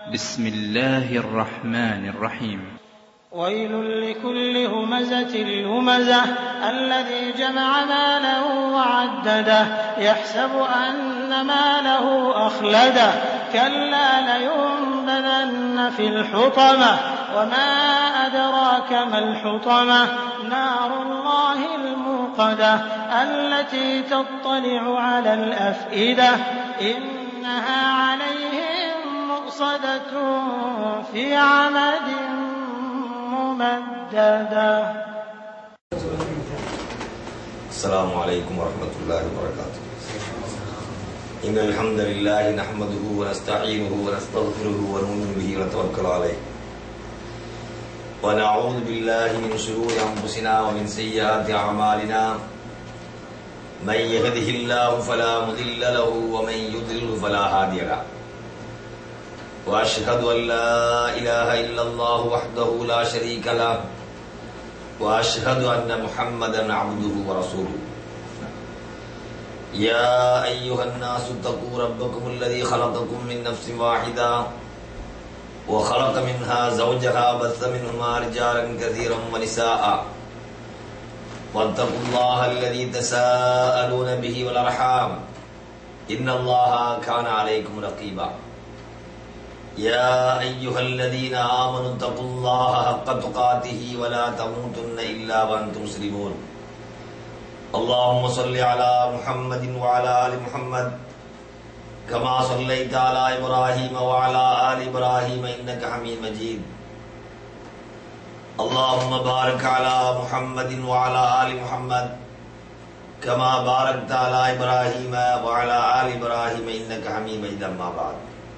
بسم الله الرحمن الرحيم ويل لكل همزة لمزة الذي جمع ماله وعدده يحسب أن ماله أخلده كلا لينبذن في الحطمة وما أدراك ما الحطمة نار الله الموقدة التي تطلع على الأفئدة إنها عليهم مؤصدة في عمد ممددة السلام عليكم ورحمة الله وبركاته إن الحمد لله نحمده ونستعينه ونستغفره ونؤمن به ونتوكل عليه ونعوذ بالله من شرور أنفسنا ومن سيئات أعمالنا من يهده الله فلا مضل له ومن يضلل فلا هادي له وأشهد أن لا إله إلا الله وحده لا شريك له واشهد ان محمدا عبده ورسوله يا ايها الناس اتقوا ربكم الذي خلقكم من نفس واحده وخلق منها زوجها بث منهما رجالا كثيرا ونساء واتقوا الله الذي تساءلون به والارحام ان الله كان عليكم رقيبا يا أيها الذين آمنوا اتقوا الله حق تقاته ولا تموتن إلا وأنتم مسلمون اللهم صل على محمد وعلى آل محمد كما صليت على إبراهيم وعلى آل إبراهيم إنك حميد مجيد اللهم بارك على محمد وعلى آل محمد كما باركت على إبراهيم وعلى آل إبراهيم إنك حميد مجيد أما بعد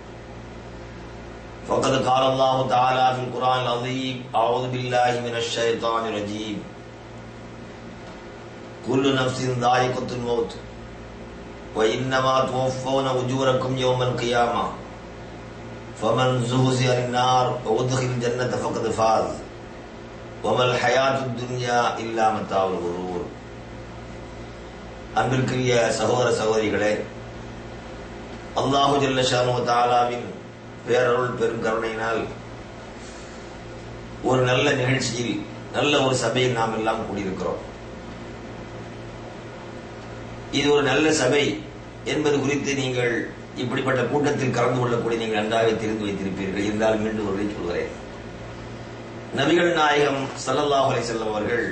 فقد قال الله تعالى في القرآن العظيم أعوذ بالله من الشيطان الرجيم كل نفس ذائقة الموت وإنما توفون أجوركم يوم القيامة فمن زهزه عن النار وأدخل الجنة فقد فاز وما الحياة الدنيا إلا متاع الغرور அன்பிற்குரிய சகோதர சகோதரிகளே அல்லாஹு ஜல்லஷானு தாலாவின் பேரருள் பெரும் கருணையினால் ஒரு நல்ல நிகழ்ச்சியில் நல்ல ஒரு சபையில் நாம் எல்லாம் கூடியிருக்கிறோம் இது ஒரு நல்ல சபை என்பது குறித்து நீங்கள் இப்படிப்பட்ட கூட்டத்தில் கலந்து கொள்ளக்கூடிய நீங்கள் நன்றாக தெரிந்து வைத்திருப்பீர்கள் இருந்தால் மீண்டும் ஒரு சொல்கிறேன் நபிகள் நாயகம் சல்லல்லாஹ் அலை செல்லம் அவர்கள்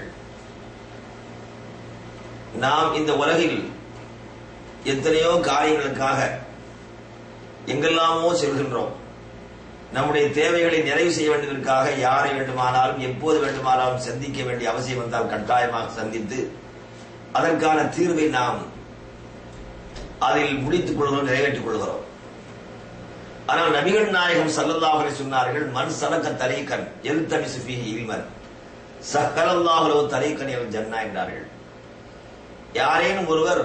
நாம் இந்த உலகில் எத்தனையோ காரியங்களுக்காக எங்கெல்லாமோ செல்கின்றோம் நம்முடைய தேவைகளை நிறைவு செய்ய வேண்டியதற்காக யாரை வேண்டுமானாலும் எப்போது வேண்டுமானாலும் சந்திக்க வேண்டிய அவசியம் வந்தால் கட்டாயமாக சந்தித்து அதற்கான தீர்வை நாம் அதில் முடித்துக் கொள்கிறோம் நிறைவேற்றிக் கொள்கிறோம் ஆனால் நபிகள் நாயகம் சல்லல்லாஹரை சொன்னார்கள் மண் சலக்க தரீக்கன் எழுத்தமி சுஃபி இல்மன் சஹலல்லாஹலோ தரீக்கன் எல் ஜன்னா என்றார்கள் யாரேனும் ஒருவர்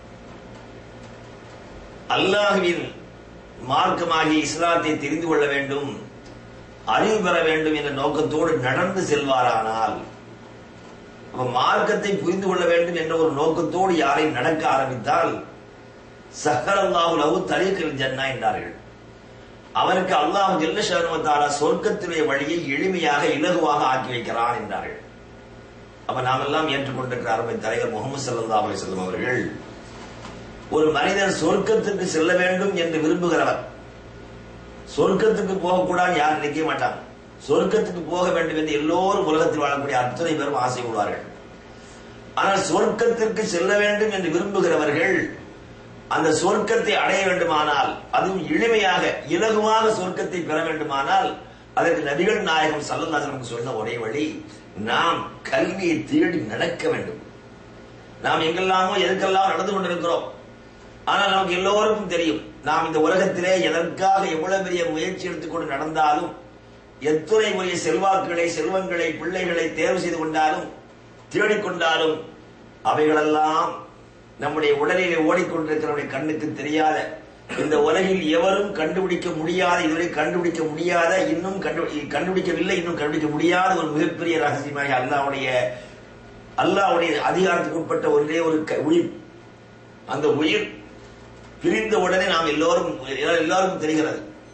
அல்லாஹுவின் மார்க்கமாகி இஸ்லாத்தை தெரிந்து கொள்ள வேண்டும் அறிவு பெற வேண்டும் என்ற நோக்கத்தோடு நடந்து செல்வாரானால் மார்க்கத்தை புரிந்து கொள்ள வேண்டும் என்ற ஒரு நோக்கத்தோடு யாரை நடக்க ஆரம்பித்தால் சஹர் அல்லாஹுலவு தரீக்கல் ஜன்னா என்றார்கள் அவருக்கு அல்லாஹ் ஜெல்லஷானுவத்தாலா சொர்க்கத்தினுடைய வழியை எளிமையாக இலகுவாக ஆக்கி வைக்கிறான் என்றார்கள் அப்ப நாமெல்லாம் ஏற்றுக்கொண்டிருக்கிற அருமை தலைவர் முகமது சல்லா அலி செல்லம் அவர்கள் ஒரு மனிதன் சொர்க்கத்துக்கு செல்ல வேண்டும் என்று விரும்புகிறவர் சொர்க்கத்துக்கு போகக்கூடாது யாரும் நினைக்க மாட்டாங்க சொர்க்கத்துக்கு போக வேண்டும் என்று எல்லோரும் உலகத்தில் வாழக்கூடிய அத்தனை பேரும் ஆசை கொள்வார்கள் ஆனால் சொர்க்கத்திற்கு செல்ல வேண்டும் என்று விரும்புகிறவர்கள் அந்த சொர்க்கத்தை அடைய வேண்டுமானால் அதுவும் எளிமையாக இலகுவாக சொர்க்கத்தை பெற வேண்டுமானால் அதற்கு நபிகள் நாயகம் சல்லல்லாசனுக்கு சொன்ன ஒரே வழி நாம் கல்வியை தேடி நடக்க வேண்டும் நாம் எங்கெல்லாமோ எதுக்கெல்லாம் நடந்து கொண்டிருக்கிறோம் ஆனால் நமக்கு எல்லோருக்கும் தெரியும் நாம் இந்த உலகத்திலே எதற்காக எவ்வளவு பெரிய முயற்சி எடுத்துக்கொண்டு நடந்தாலும் எத்துணை பெரிய செல்வாக்குகளை செல்வங்களை பிள்ளைகளை தேர்வு செய்து கொண்டாலும் தேடிக்கொண்டாலும் அவைகளெல்லாம் நம்முடைய உடலிலே ஓடிக்கொண்டிருக்கிறவருடைய கண்ணுக்கு தெரியாத இந்த உலகில் எவரும் கண்டுபிடிக்க முடியாத இதுவரை கண்டுபிடிக்க முடியாத இன்னும் கண்டுபிடிக்கவில்லை இன்னும் கண்டுபிடிக்க முடியாத ஒரு மிகப்பெரிய ரகசியமாக அல்லாவுடைய அல்லாவுடைய அதிகாரத்துக்கு உட்பட்ட ஒரே ஒரு உயிர் அந்த உயிர் பிரிந்த உடனே நாம் எல்லோரும் எல்லாருக்கும் தெரிகிறது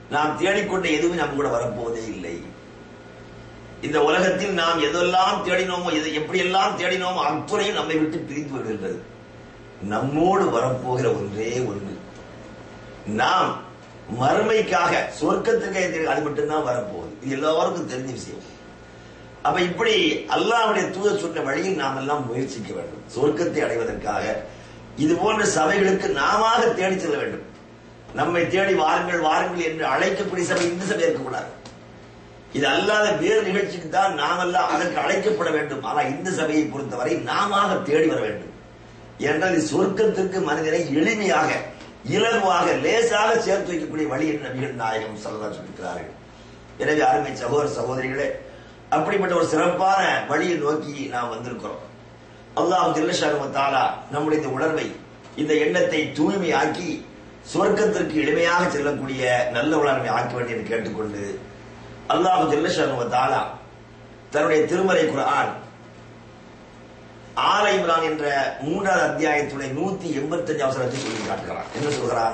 நாம் தேடிக்கொண்ட எதுவும் நம்ம கூட வரப்போவதே இல்லை இந்த உலகத்தில் நாம் எதெல்லாம் தேடினோமோ எது எப்படியெல்லாம் தேடினோமோ அத்துறையும் நம்மை விட்டு பிரிந்து விடுகின்றது நம்மோடு வரப்போகிற ஒன்றே ஒன்று நாம் மறுமைக்காக சொர்க்கத்துக்கு அது மட்டும்தான் வரப்போகுது இது எல்லாருக்கும் தெரிஞ்ச விஷயம் அப்ப இப்படி அல்லாஹ்வுடைய தூதர் சொன்ன வழியில் நாம் எல்லாம் முயற்சிக்க வேண்டும் சொர்க்கத்தை அடைவதற்காக இது போன்ற சபைகளுக்கு நாம தேடி செல்ல வேண்டும் நம்மை தேடி வாருங்கள் வாருங்கள் என்று அழைக்கக்கூடிய சபை இந்த சபை இருக்கக்கூடாது இது அல்லாத வேறு நிகழ்ச்சிக்கு தான் நாமெல்லாம் அதற்கு அழைக்கப்பட வேண்டும் ஆனால் இந்த சபையை பொறுத்தவரை நாம தேடி வர வேண்டும் என்றால் இது சொர்க்கத்திற்கு மனிதனை எளிமையாக இலகுவாக லேசாக சேர்த்து வைக்கக்கூடிய வழி என்று நபிகள் நாயகம் சொல்லலாம் சொல்லியிருக்கிறார்கள் எனவே அருமை சகோதர சகோதரிகளே அப்படிப்பட்ட ஒரு சிறப்பான வழியை நோக்கி நாம் வந்திருக்கிறோம் அல்லாஹ் ஜில்லஷானு தாலா நம்முடைய இந்த உணர்வை இந்த எண்ணத்தை தூய்மையாக்கி சொர்க்கத்திற்கு எளிமையாக செல்லக்கூடிய நல்ல உணர்வை ஆக்க வேண்டும் என்று கேட்டுக்கொண்டு அல்லாஹ் ஜில்லஷானு தாலா தன்னுடைய திருமறை குரான் ஆல இம்ரான் என்ற மூன்றாவது அத்தியாயத்துடைய நூத்தி எண்பத்தி அஞ்சு அவசரத்தை சொல்லி காட்டுகிறான் என்ன சொல்கிறான்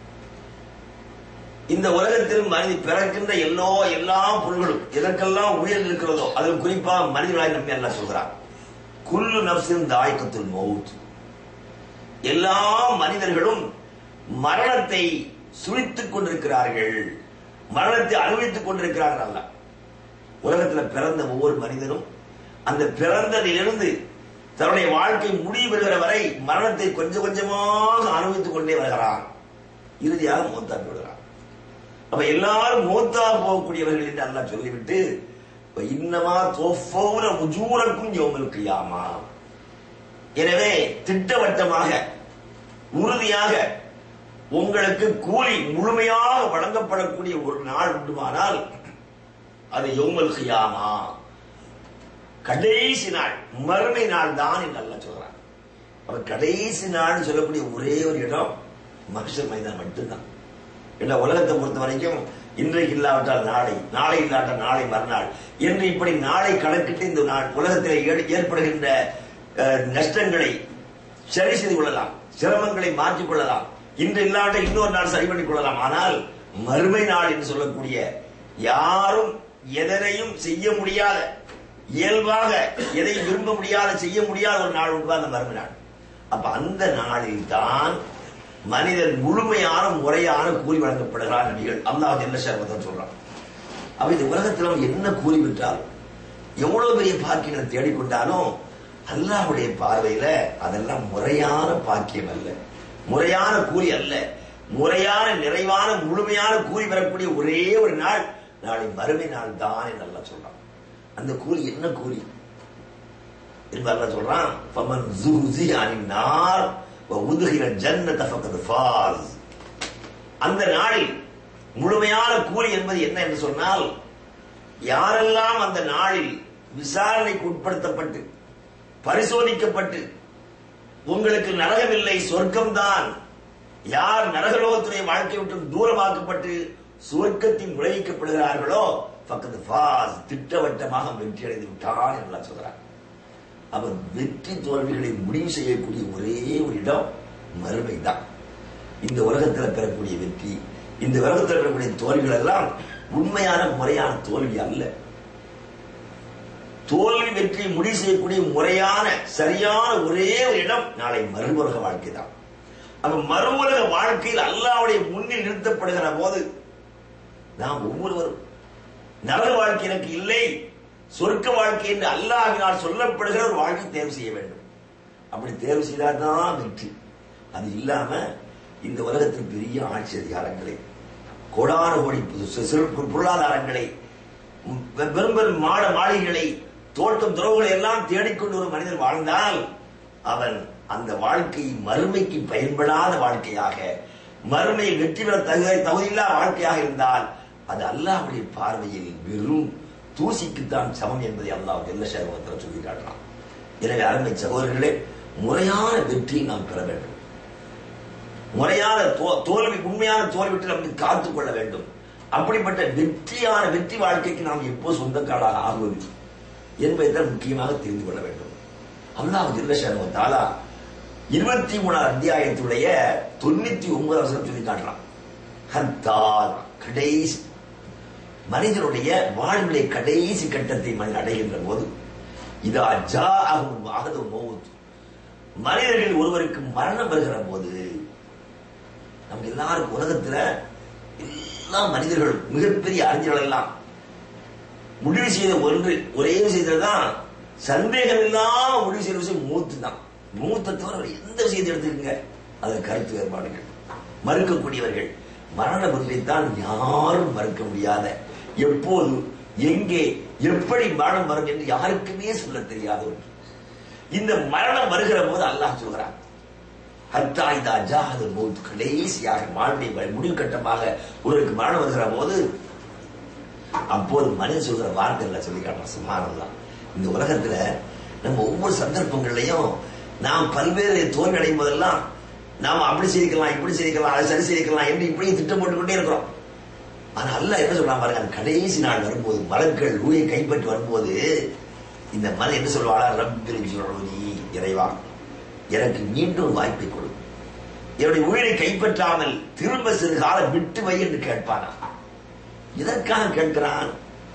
இந்த உலகத்தில் மனித பிறக்கின்ற எல்லா எல்லா பொருள்களும் எதற்கெல்லாம் உயிர் இருக்கிறதோ அதில் குறிப்பா மனிதர்களாய் நம்பி அல்ல சொல்கிறான் குல்லு நப்சின் தாய்க்கத்துல் மவுத் எல்லா மனிதர்களும் மரணத்தை சுழித்துக் கொண்டிருக்கிறார்கள் மரணத்தை அனுபவித்துக் கொண்டிருக்கிறார்கள் அல்ல உலகத்தில் பிறந்த ஒவ்வொரு மனிதனும் அந்த பிறந்ததிலிருந்து தன்னுடைய வாழ்க்கை முடிவு பெறுகிற வரை மரணத்தை கொஞ்சம் கொஞ்சமாக அனுபவித்துக் கொண்டே வருகிறான் இறுதியாக மூத்தாக்கி விடுகிறான் அப்ப எல்லாரும் மூத்தா போகக்கூடியவர்கள் என்று அல்லாஹ் சொல்லிவிட்டு இன்னமா தோஃபௌன உஜூரக்கும் யோமல் கியாமா எனவே திட்டவட்டமாக உறுதியாக உங்களுக்கு கூலி முழுமையாக வழங்கப்படக்கூடிய ஒரு நாள் உண்டுமானால் அது யோமல் கியாமா கடைசி நாள் மறுமை நாள் தான் என்று அல்ல சொல்றான் அப்ப கடைசி நாள் சொல்லக்கூடிய ஒரே ஒரு இடம் மகிஷர் மைதானம் மட்டும்தான் இல்ல உலகத்தை பொறுத்த வரைக்கும் இன்றைக்கு இல்லாவிட்டால் நாளை நாளை இல்லாவிட்டால் நாளை மறுநாள் என்று இப்படி நாளை கணக்கிட்டு இந்த நாள் உலகத்தில் ஏ- ஏற்படுகின்ற அஹ், நஷ்டங்களை சரி செய்து கொள்ளலாம் சிரமங்களை மாற்றிக் கொள்ளலாம் இன்று இல்லாவிட்டால் இன்னொரு நாள் சரி பண்ணிக் கொள்ளலாம் ஆனால் மறுமை நாள் என்று சொல்லக்கூடிய யாரும் எதனையும் செய்ய முடியாத இயல்பாக எதை விரும்ப முடியாத செய்ய முடியாத ஒரு நாள் உண்டு அந்த மறுமை நாள் அப்ப அந்த நாளில் தான் மனிதன் முழுமையான முறையான கூலி வழங்கப்படுகிறான் நபிகள் அல்லாஹ் என்ன சர்வதம் சொல்றான் அப்ப இந்த உலகத்தில் அவன் என்ன கூலி விட்டாலும் எவ்வளவு பெரிய பாக்கியங்களை தேடிக்கொண்டாலும் அல்லாஹ்வுடைய பார்வையில அதெல்லாம் முறையான பாக்கியம் அல்ல முறையான கூலி அல்ல முறையான நிறைவான முழுமையான கூலி பெறக்கூடிய ஒரே ஒரு நாள் நாளை மறுமை நாள் தான் என்று அல்லாஹ் சொல்றான் அந்த கூலி என்ன கூலி என்று அல்லாஹ் சொல்றான் ஃபமன் ஜுஹ்ஸிஹ அனின் நார் வ உத்ஹில ஜன்னத ஃபக்கத் ஃபாஸ் அந்த நாளில் முழுமையான கூலி என்பது என்ன என்று சொன்னால் யாரெல்லாம் அந்த நாளில் விசாரணைக்கு உட்படுத்தப்பட்டு பரிசோதிக்கப்பட்டு உங்களுக்கு நரகமில்லை சொர்க்கம்தான் யார் நரகலோகத்துடைய வாழ்க்கை விட்டு தூரமாக்கப்பட்டு சுவர்க்கத்தில் நுழைவிக்கப்படுகிறார்களோ பக்கத்து ஃபாஸ் திட்டவட்டமாக வெற்றி அடைந்து விட்டான் என்று அல்லாஹ் சொல்றார் அவர் வெற்றி தோல்விகளை முடிவு செய்யக்கூடிய ஒரே ஒரு இடம் மறுமை தான் இந்த உலகத்தில் பெறக்கூடிய வெற்றி இந்த உலகத்தில் பெறக்கூடிய தோல்விகள் எல்லாம் உண்மையான முறையான தோல்வி அல்ல தோல்வி வெற்றி முடிவு செய்யக்கூடிய முறையான சரியான ஒரே ஒரு இடம் நாளை மறுவுலக வாழ்க்கை தான் அப்ப மறுவுலக வாழ்க்கையில் அல்லாவுடைய முன்னில் நிறுத்தப்படுகிற போது நாம் ஒவ்வொருவரும் நரக வாழ்க்கை எனக்கு இல்லை சொர்க்க வாழ்க்கை என்று அல்லாஹ்வினால் சொல்லப்படுகிற ஒரு வாழ்க்கை தேர்வு செய்ய வேண்டும் அப்படி தேர்வு செய்தால் தான் வெற்றி அது இல்லாம இந்த உலகத்தில் பெரிய ஆட்சி அதிகாரங்களை கோடான கோடி பு- சிறு பொ- பொருளாதாரங்களை ம், பெ- பெரும் பெரும் மாட மாளிகைகளை தோட்டம் துறவுகளை எல்லாம் தேடிக்கொண்டு ஒரு மனிதன் வாழ்ந்தால் அவன் அந்த வாழ்க்கை மறுமைக்கு பயன்படாத வாழ்க்கையாக மறுமையில் வெற்றி பெற தகுதி தகுதியில்லா வாழ்க்கையாக இருந்தால் அது அல்லாஹ்வுடைய பார்வையில் வெறும் தூசிக்குத்தான் சமம் என்பதை அல்லாஹ் ஜெல்ல சர்வத்தில் சொல்லி காட்டுறான் எனவே அருமை சகோதரர்களே முறையான வெற்றியை நாம் பெற வேண்டும் முறையான தோ- தோல்வி உண்மையான தோல்விட்டு நம்மை காத்துக் கொள்ள வேண்டும் அப்படிப்பட்ட வெற்றியான வெற்றி வாழ்க்கைக்கு நாம் எப்போ சொந்தக்காடாக ஆகுவது என்பதை தான் முக்கியமாக தெரிந்து கொள்ள வேண்டும் அல்லாஹ் ஜில்லஷானு தாலா இருபத்தி மூணாம் அத்தியாயத்துடைய தொண்ணூத்தி ஒன்பது அவசரம் சொல்லி காட்டுறான் ஹத்தா கடைசி மனிதனுடைய வாழ்விலை கடைசி கட்டத்தை மனிதன் அடைகின்ற போது இதா ஜா ஆகும் அகது மௌத் மனிதர்கள் ஒருவருக்கு மரணம் வருகிற போது நம்ம எல்லாருக்கும் உலகத்துல எல்லா மனிதர்களும் மிகப்பெரிய அறிஞர்கள் எல்லாம் முடிவு செய்த ஒன்று ஒரே விஷயத்துலதான் சந்தேகம் இல்லாம முடிவு செய்த விஷயம் மூத்து தான் மூத்த தவிர வேற எந்த விஷயத்தை எடுத்துக்கங்க அது கருத்து வேறுபாடுகள் மறுக்கக்கூடியவர்கள் மரண பதிலைத்தான் யாரும் மறுக்க முடியாத எப்போது எங்கே எப்படி மரணம் வரும் என்று யாருக்குமே சொல்ல தெரியாத ஒன்று இந்த மரணம் வருகிற போது அல்லாஹ் சொல்கிறான் ஹத்தா இதா ஜாஹது மௌத் கடைசியாக வாழ்வை முடிவு கட்டமாக ஒருவருக்கு மரணம் வருகிற போது அப்போது மனிதன் சொல்கிற வார்த்தைகளை சொல்லி காட்டுறான் சுமாரம்லாம் இந்த உலகத்துல நம்ம ஒவ்வொரு சந்தர்ப்பங்கள்லையும் நாம் பல்வேறு தோல்வி அடையும் போதெல்லாம் நாம் அப்படி செய்திக்கலாம் இப்படி செய்திக்கலாம் அதை சரி செய்திக்கலாம் என்று இப்படியே திட்டம் போட்டுக்கொண்டே இருக்கிறோம் ஆனா அல்ல என்ன சொல்றான் பாருங்க அந்த கடைசி நாள் வரும்போது மலர்கள் ஊயை கைப்பற்றி வரும்போது இந்த மலை என்ன சொல்வாளா ரப்பில் ஜுரோனி இறைவா எனக்கு மீண்டும் வாய்ப்பை கொடு என்னுடைய உயிரை கைப்பற்றாமல் திரும்ப சிறு காலம் விட்டு வை என்று கேட்பானா இதற்காக கேட்கிறான்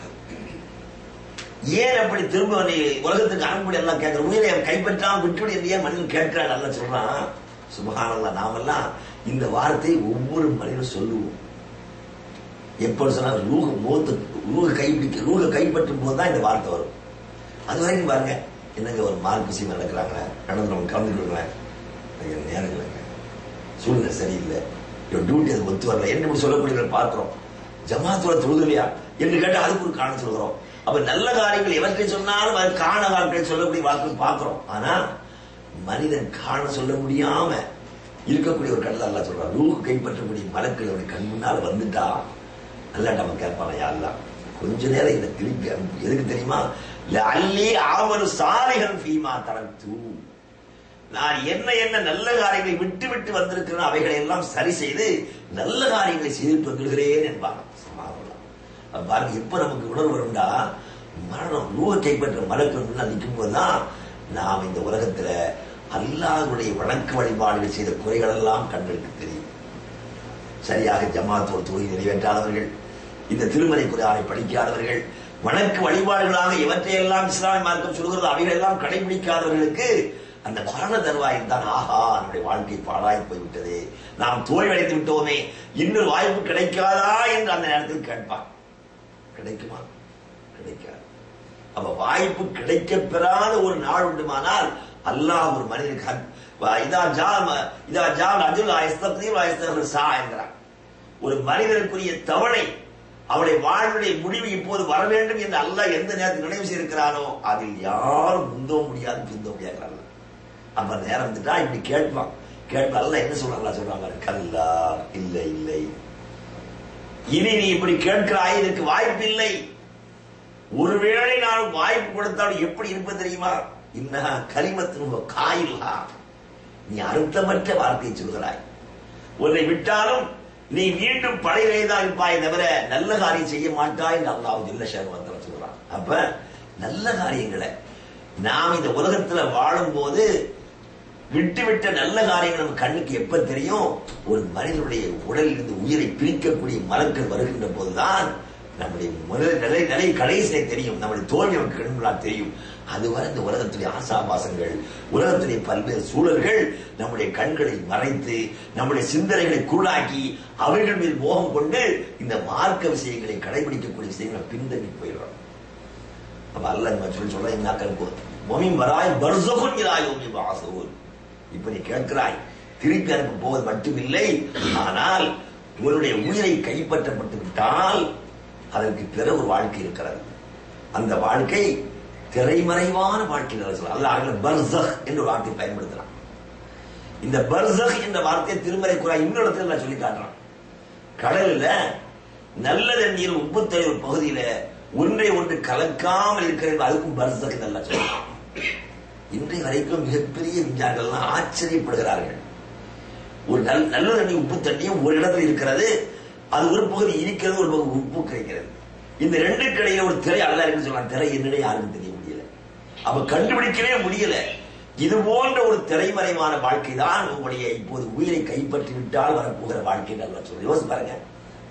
ஏன் அப்படி திரும்ப நீ உலகத்துக்கு அனுப்பி எல்லாம் கேட்கிற உயிரை அவன் கைப்பற்றாமல் விட்டுவிடு என்று ஏன் மனிதன் கேட்கிறான் நல்லா சொல்றான் சுபகானல்லா நாமெல்லாம் இந்த வார்த்தையை ஒவ்வொரு மனிதனும் சொல்லுவோம் எப்பொழுது சொன்னால் ரூக மூத்து ரூக கைப்பிடிக்க ரூக கைப்பற்றும் போது தான் இந்த வார்த்தை வரும் அது வரைக்கும் பாருங்க என்னங்க ஒரு மார்க் விஷயம் நடக்கிறாங்க நடந்து நம்ம கலந்துக்கிறோங்களேன் எனக்கு நேரம் இல்லைங்க சூழ்நிலை சரியில்லை இவன் டியூட்டி அது ஒத்து வரல என்ன இப்படி சொல்லக்கூடிய பார்க்கிறோம் ஜமாத்தோட தொழுதலையா என்று கேட்டு அதுக்கு ஒரு காரணம் சொல்கிறோம் அப்ப நல்ல காரியங்கள் எவற்றை சொன்னாலும் அது காண வார்த்தைகள் சொல்லக்கூடிய வார்த்தைகள் பார்க்கிறோம் ஆனா மனிதன் காண சொல்ல முடியாம இருக்கக்கூடிய ஒரு கடலை அல்ல சொல்றான் ரூஹ் கைப்பற்றக்கூடிய மலக்கள் அவருடைய கண் முன்னால் வந்துட்டா அல்லாட்ட அவன் கேட்பான் யாரெல்லாம் கொஞ்ச நேரம் இதை திருப்பி அனுப்பு எதுக்கு தெரியுமா அல்லி ஆவரு சாலைகள் ஃபீமா தரத்து நான் என்ன என்ன நல்ல காரியங்களை விட்டு விட்டு வந்திருக்கிறேன் அவைகளை எல்லாம் சரி செய்து நல்ல காரியங்களை செய்துட்டு வந்துடுகிறேன் என்பாங்க பாருங்க எப்ப நமக்கு உணர்வு வரும்டா மரணம் ரூப கைப்பற்ற மலக்கள் முன்னால் நிற்கும் போதுதான் நாம் இந்த உலகத்துல அல்லாஹுடைய வணக்க வழிபாடுகள் செய்த குறைகள் எல்லாம் கண்களுக்கு தெரியும் சரியாக ஜமாத்தோர் தொழில் நிறைவேற்றாதவர்கள் இந்த திருமலை குரானை படிக்காதவர்கள் வணக்க வழிபாடுகளாக எவற்றையெல்லாம் இஸ்லாமிய மார்க்கம் சொல்கிறது அவைகளெல்லாம் கடைபிடிக்காதவர்களுக்கு அந்த மரண தருவாயில் தான் ஆஹா நம்முடைய வாழ்க்கை பாழாய் போய்விட்டது நாம் தோல்வியடைந்து விட்டோமே இன்னொரு வாய்ப்பு கிடைக்காதா என்று அந்த நேரத்தில் கேட்பான் கிடைக்குமா கிடைக்காது அப்ப வாய்ப்பு கிடைக்க பெறாத ஒரு நாள் உண்டுமானால் அல்லாஹ் ஒரு மனிதனுக்கு இதா ஜா இதா ஜா அஜுல் ஆயஸ்தீர் ஆயஸ்தர் சா என்கிறான் ஒரு மனிதனுக்குரிய தவணை அவளுடைய வாழ்வுடைய முடிவு இப்போது வர வேண்டும் என்று அல்லாஹ் எந்த நேரத்தில் நினைவு செய்திருக்கிறானோ அதில் யாரும் முந்தோ முடியாது பிந்தோ முடியாது அப்ப அந்த நேரம் வந்துட்டா இப்படி கேட்பான் கேட்பா அல்ல என்ன சொல்றாங்களா சொல்றாங்க கல்லா இல்லை இல்லை இனி நீ இப்படி கேட்கிறாய் இதற்கு வாய்ப்பு இல்லை ஒருவேளை நான் வாய்ப்பு கொடுத்தாலும் எப்படி இருப்பது தெரியுமா இன்ன கலிமத்தின் காயிலா நீ அர்த்தமற்ற வார்த்தையை சொல்கிறாய் உன்னை விட்டாலும் நீ மீண்டும் படையிலே தான் இருப்பாய் தவிர நல்ல காரியம் செய்ய மாட்டாய் என்று அல்லாஹ் ஜில்ல ஷேர்வத்தில் சொல்றான் அப்ப நல்ல காரியங்களை நாம் இந்த உலகத்துல வாழும் போது விட்டுவிட்ட நல்ல காரியங்கள் நம்ம கண்ணுக்கு எப்ப தெரியும் ஒரு மனிதனுடைய உடலில் இருந்து உயிரை பிரிக்கக்கூடிய மலக்கள் வருகின்ற போதுதான் நம்முடைய முதல் நிலை நிலை கடைசியை தெரியும் நம்முடைய தோல்வி நமக்கு கண்களால் தெரியும் அதுவரை இந்த உலகத்துடைய ஆசாபாசங்கள் உலகத்துடைய பல்வேறு சூழல்கள் நம்முடைய கண்களை மறைத்து நம்முடைய சிந்தனைகளை குருடாக்கி அவைகள் மீது மோகம் கொண்டு இந்த மார்க்க விஷயங்களை கடைபிடிக்கக்கூடிய விஷயங்களை பின்தங்கி போயிடுறோம் அப்ப அல்ல சொல்லி சொல்ல என்ன கருப்பு மொமின் வராய் பர்சகுன் இராயோமி வாசூர் இப்ப நீ கேட்கிறாய் திருப்பி அனுப்ப போவது மட்டுமில்லை ஆனால் உன்னுடைய உயிரை கைப்பற்றப்பட்டு விட்டால் அதற்கு பிற ஒரு வாழ்க்கை இருக்கிறது அந்த வாழ்க்கை திரைமறைவான வாழ்க்கை அல்ல பர்சக் என்ற வார்த்தை பயன்படுத்துறான் இந்த பர்சக் என்ற வார்த்தையை திருமறை குரா இன்னொரு இடத்துல நான் சொல்லி காட்டுறான் கடல்ல நல்ல தண்ணீர் உப்பு தண்ணீர் பகுதியில ஒன்றை ஒன்று கலக்காமல் இருக்கிறது அதுக்கும் பர்சக் நல்லா சொல்றான் இன்றைய வரைக்கும் மிகப்பெரிய விஞ்ஞானிகள்லாம் ஆச்சரியப்படுகிறார்கள் ஒரு நல்ல நல்ல தண்ணி உப்பு தண்ணியும் ஒரு இடத்துல இருக்கிறது அது ஒரு பகுதி இருக்கிறது ஒரு பகுதி உப்பு கிடைக்கிறது இந்த ரெண்டு கடையில ஒரு திரை அல்ல என்று சொல்லலாம் திரை என்னடே யாருக்கும் தெரிய முடியல அப்ப கண்டுபிடிக்கவே முடியல இது போன்ற ஒரு திரைமறைவான வாழ்க்கை தான் உங்களுடைய இப்போது உயிரை கைப்பற்றி விட்டால் வரப்போகிற வாழ்க்கை நல்லா சொல்ல யோசிச்சு பாருங்க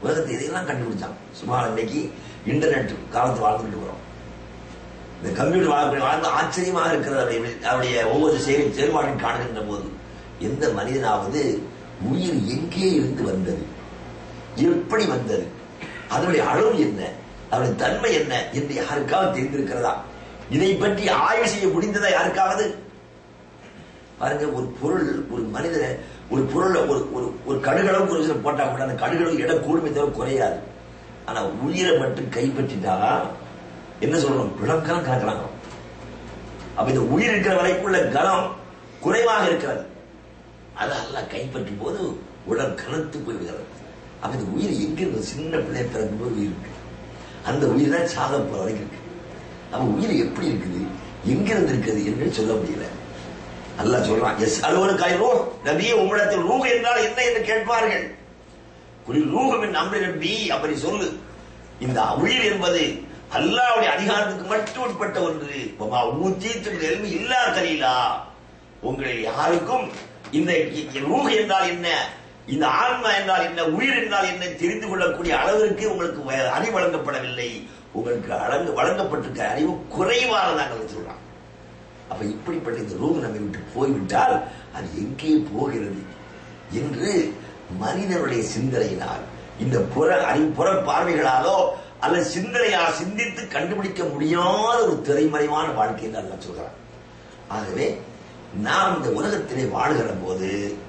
உலகத்தை இதையெல்லாம் கண்டுபிடிச்சான் சும்மா இன்னைக்கு இன்டர்நெட் காலத்து வாழ்ந்துட்டு இருக்கிறோம் இந்த கம்ப்யூட்டர் வாழ்க்கை வாழ்ந்து ஆச்சரியமாக இருக்கிறது அவருடைய அவருடைய ஒவ்வொரு செயல் செயல்பாடும் காணுகின்ற போது எந்த மனிதனாவது உயிர் எங்கே இருந்து வந்தது எப்படி வந்தது அதனுடைய அளவு என்ன அதனுடைய தன்மை என்ன என்று யாருக்காவது தெரிந்திருக்கிறதா இதை பற்றி ஆய்வு செய்ய முடிந்ததா யாருக்காவது பாருங்க ஒரு பொருள் ஒரு மனிதனை ஒரு பொருளை ஒரு ஒரு ஒரு கடுகளவுக்கு ஒரு சில போட்டா கூட அந்த கடுகளவு இடம் கூடுமே தவிர குறையாது ஆனா உயிரை மட்டும் கைப்பற்றிட்டா என்ன சொல்லணும் பிளக்கலம் கணக்கலாம் அப்ப இந்த உயிர் இருக்கிற வரைக்குள்ள கனம் குறைவாக இருக்கிறது அது அல்ல கைப்பற்றும் போது உடல் கனத்து போய்விடுகிறது அப்ப இந்த உயிர் எங்க இருக்கு சின்ன பிள்ளை பிறக்கும் போது உயிர் இருக்கு அந்த உயிர் தான் சாக போற வரைக்கும் இருக்கு அப்ப உயிர் எப்படி இருக்குது எங்க இருந்து இருக்குது என்று சொல்ல முடியல அல்லாஹ் சொல்றான் எஸ் அலுவலுக்காய் ரூ நபியே உம்மிடத்தில் ரூஹ் என்றால் என்ன என்று கேட்பார்கள் குளிர் ரூஹம் என் அம்ரி நபி அப்படி சொல்லு இந்த உயிர் என்பது அல்லாவுடைய அதிகாரத்துக்கு மட்டும் உட்பட்ட ஒன்று ஊத்தீத்து எல்மி இல்லா கலீலா உங்களில் யாருக்கும் இந்த ரூஹ் என்றால் என்ன இந்த ஆன்மா என்றால் என்ன உயிர் என்றால் என்ன தெரிந்து கொள்ளக்கூடிய அளவிற்கு உங்களுக்கு அறிவு வழங்கப்படவில்லை உங்களுக்கு அடங்கு வழங்கப்பட்டிருக்க அறிவு குறைவானதாக சொல்றான் அப்ப இப்படிப்பட்ட இந்த ரூம் நம்மை விட்டு போய்விட்டால் அது எங்கே போகிறது என்று மனிதனுடைய சிந்தனையினால் இந்த புற அறிவு புற பார்வைகளாலோ அல்லது சிந்தனையால் சிந்தித்து கண்டுபிடிக்க முடியாத ஒரு திரைமறைவான வாழ்க்கை என்று அல்ல சொல்கிறான் ஆகவே நாம் இந்த உலகத்திலே வாழ்கிற போது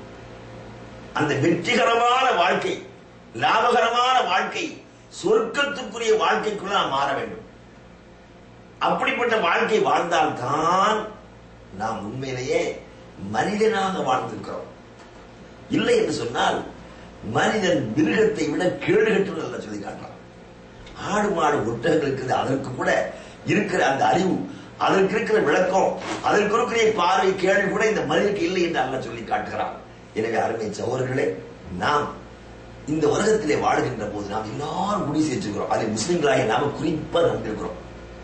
அந்த வெற்றிகரமான வாழ்க்கை லாபகரமான வாழ்க்கை சொர்க்கத்துக்குரிய வாழ்க்கைக்குள்ள நாம் மாற வேண்டும் அப்படிப்பட்ட வாழ்க்கை வாழ்ந்தால்தான் நாம் உண்மையிலேயே மனிதனாக வாழ்ந்திருக்கிறோம் இல்லை என்று சொன்னால் மனிதன் மிருகத்தை விட கேடு கட்டு நல்லா சொல்லி காட்டுறான் ஆடு மாடு ஒட்டகங்கள் இருக்கிறது அதற்கு கூட இருக்கிற அந்த அறிவு அதற்கு இருக்கிற விளக்கம் அதற்கு இருக்கிற பார்வை கேள்வி கூட இந்த மனிதனுக்கு இல்லை என்று அல்ல சொல்லி காட்டுகிறான் எனவே அருமை சகோதரர்களே நாம் இந்த உலகத்திலே வாழ்கின்ற போது நாம் எல்லாரும் முடிவு செஞ்சுக்கிறோம் அதை முஸ்லிம்களாக நாம குறிப்பா நம்பியிருக்கிறோம்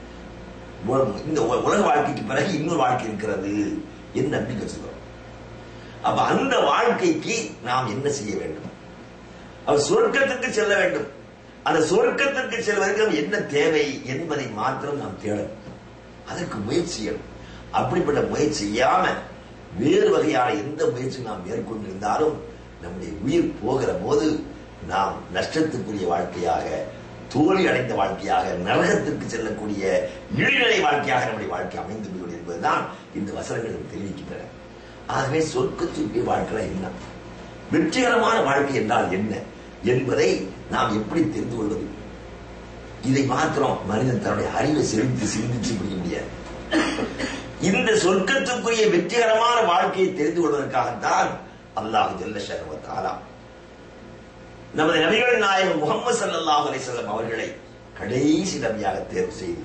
இந்த உலக வாழ்க்கைக்கு பிறகு இன்னொரு வாழ்க்கை இருக்கிறது என்று நம்பிக்கை வச்சுக்கிறோம் அப்ப அந்த வாழ்க்கைக்கு நாம் என்ன செய்ய வேண்டும் அவர் சொர்க்கத்துக்கு செல்ல வேண்டும் அந்த சொர்க்கத்திற்கு செல்வதற்கு நாம் என்ன தேவை என்பதை மாத்திரம் நாம் தேடணும் அதற்கு முயற்சி செய்யணும் அப்படிப்பட்ட முயற்சி செய்யாம வேறு வகையான எந்த முயற்சி நாம் மேற்கொண்டிருந்தாலும் நம்முடைய உயிர் போகிற போது நாம் நஷ்டத்துக்குரிய வாழ்க்கையாக தோல்வி அடைந்த வாழ்க்கையாக நரகத்திற்கு செல்லக்கூடிய இழிநிலை வாழ்க்கையாக நம்முடைய வாழ்க்கை அமைந்து விடும் என்பதுதான் இந்த வசனங்கள் நமக்கு தெரிவிக்கின்றன ஆகவே சொர்க்கத்திற்குரிய வாழ்க்கை என்ன வெற்றிகரமான வாழ்க்கை என்றால் என்ன என்பதை நாம் எப்படி தெரிந்து கொள்வது இதை மாத்திரம் மனிதன் தன்னுடைய அறிவை செலுத்தி சிந்திச்சு முடிய முடியாது இந்த சொர்க்கத்துக்குரிய வெற்றிகரமான வாழ்க்கையை தெரிந்து கொள்வதற்காகத்தான் அல்லாஹ் ஜல்ல ஷர்வத்தாலா நமது நபிகள் நாயகம் முகமது சல்லாஹ் அலிசல்லம் அவர்களை கடைசி நபியாக தேர்வு செய்து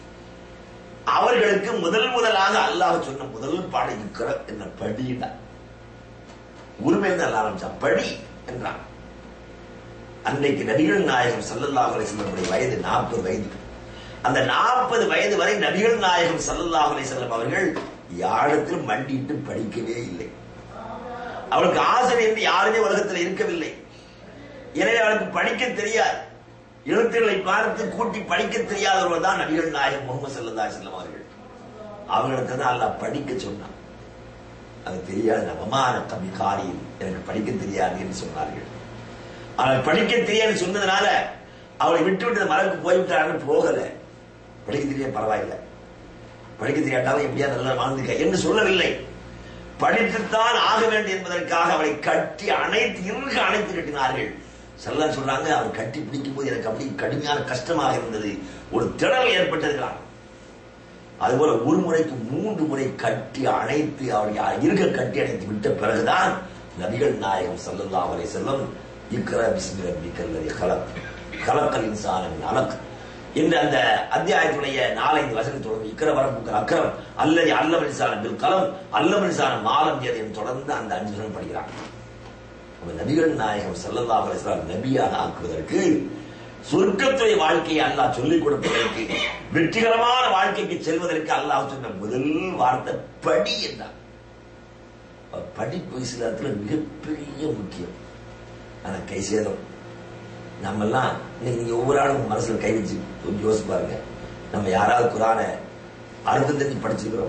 அவர்களுக்கு முதல் முதலாக அல்லாஹ் சொன்ன முதல் பாடகிக்கிற என்ன படிதான் உரிமை தான் ஆரம்பிச்சான் படி என்றான் அன்றைக்கு நபிகள் நாயகம் சல்லல்லாஹ் அலிசல்லமுடைய வயது நாற்பது வயது அந்த நாற்பது வயது வரை நபிகள் நாயகம் சல்லல்லாஹ் அலிசல்லம் அவர்கள் யாரிடத்திலும் மண்டிட்டு படிக்கவே இல்லை அவளுக்கு ஆசிரியர் என்று யாருமே உலகத்தில் இருக்கவில்லை எனவே அவளுக்கு படிக்க தெரியாது எழுத்துக்களை பார்த்து கூட்டி படிக்க தெரியாதவர்கள் தான் நபிகள் நாயகம் முகமது சல்லா செல்லம் அவர்கள் அவர்களுக்கு தான் அல்ல படிக்க சொன்னான் அது தெரியாது நபமான கம்மி காரியம் எனக்கு படிக்க தெரியாது என்று சொன்னார்கள் அவள் படிக்க தெரியாது சொன்னதுனால அவளை விட்டு விட்டு மரக்கு போய்விட்டான்னு போகல படிக்க தெரிய பரவாயில்லை படிக்க தெரியாட்டாலும் எப்படியா நல்லா வாழ்ந்துக்க என்று சொல்லவில்லை படித்துத்தான் ஆக வேண்டும் என்பதற்காக அவளை கட்டி அணைத்து இறுக அணைத்து கட்டினார்கள் செல்ல சொல்றாங்க அவர் கட்டி பிடிக்கும் போது எனக்கு அப்படி கடுமையான கஷ்டமாக இருந்தது ஒரு திணறல் ஏற்பட்டிருக்கிறான் அதுபோல ஒரு முறைக்கு மூன்று முறை கட்டி அணைத்து அவரை இருக கட்டி அணைத்து விட்ட பிறகுதான் நபிகள் நாயகம் சல்லல்லா அவரை செல்லம் இக்கர பிஸ்மி ரப்பிக்கல்லதி கலக் கலக்கல் இன்சானின் அலக் என்ற அந்த அத்தியாயத்துடைய நாலஞ்சு வசனம் தொடர்ந்து இக்கர வரப்புக்கள் அக்கரம் அல்லது அல்லமனிசான பில் கலம் அல்லமனிசான மாலம் எது என்று தொடர்ந்து அந்த அஞ்சு வசனம் படிக்கிறாங்க நபிகள் நாயகம் சல்லல்லா அலிஸ்லாம் நபியாக ஆக்குவதற்கு சொர்க்கத்துடைய வாழ்க்கையை அல்லாஹ் சொல்லிக் கொடுப்பதற்கு வெற்றிகரமான வாழ்க்கைக்கு செல்வதற்கு அல்லாஹ் சொன்ன முதல் வார்த்தை படி என்றார் படிப்பு இஸ்லாத்துல மிகப்பெரிய முக்கியம் ஆனா கை சேதம் நம்ம எல்லாம் இன்னைக்கு நீங்க ஒவ்வொரு ஆளும் உங்க மனசுல கை வச்சு கொஞ்சம் யோசிச்சு பாருங்க நம்ம யாராவது குரானை அர்த்தம் தெரிஞ்சு படிச்சிருக்கிறோம்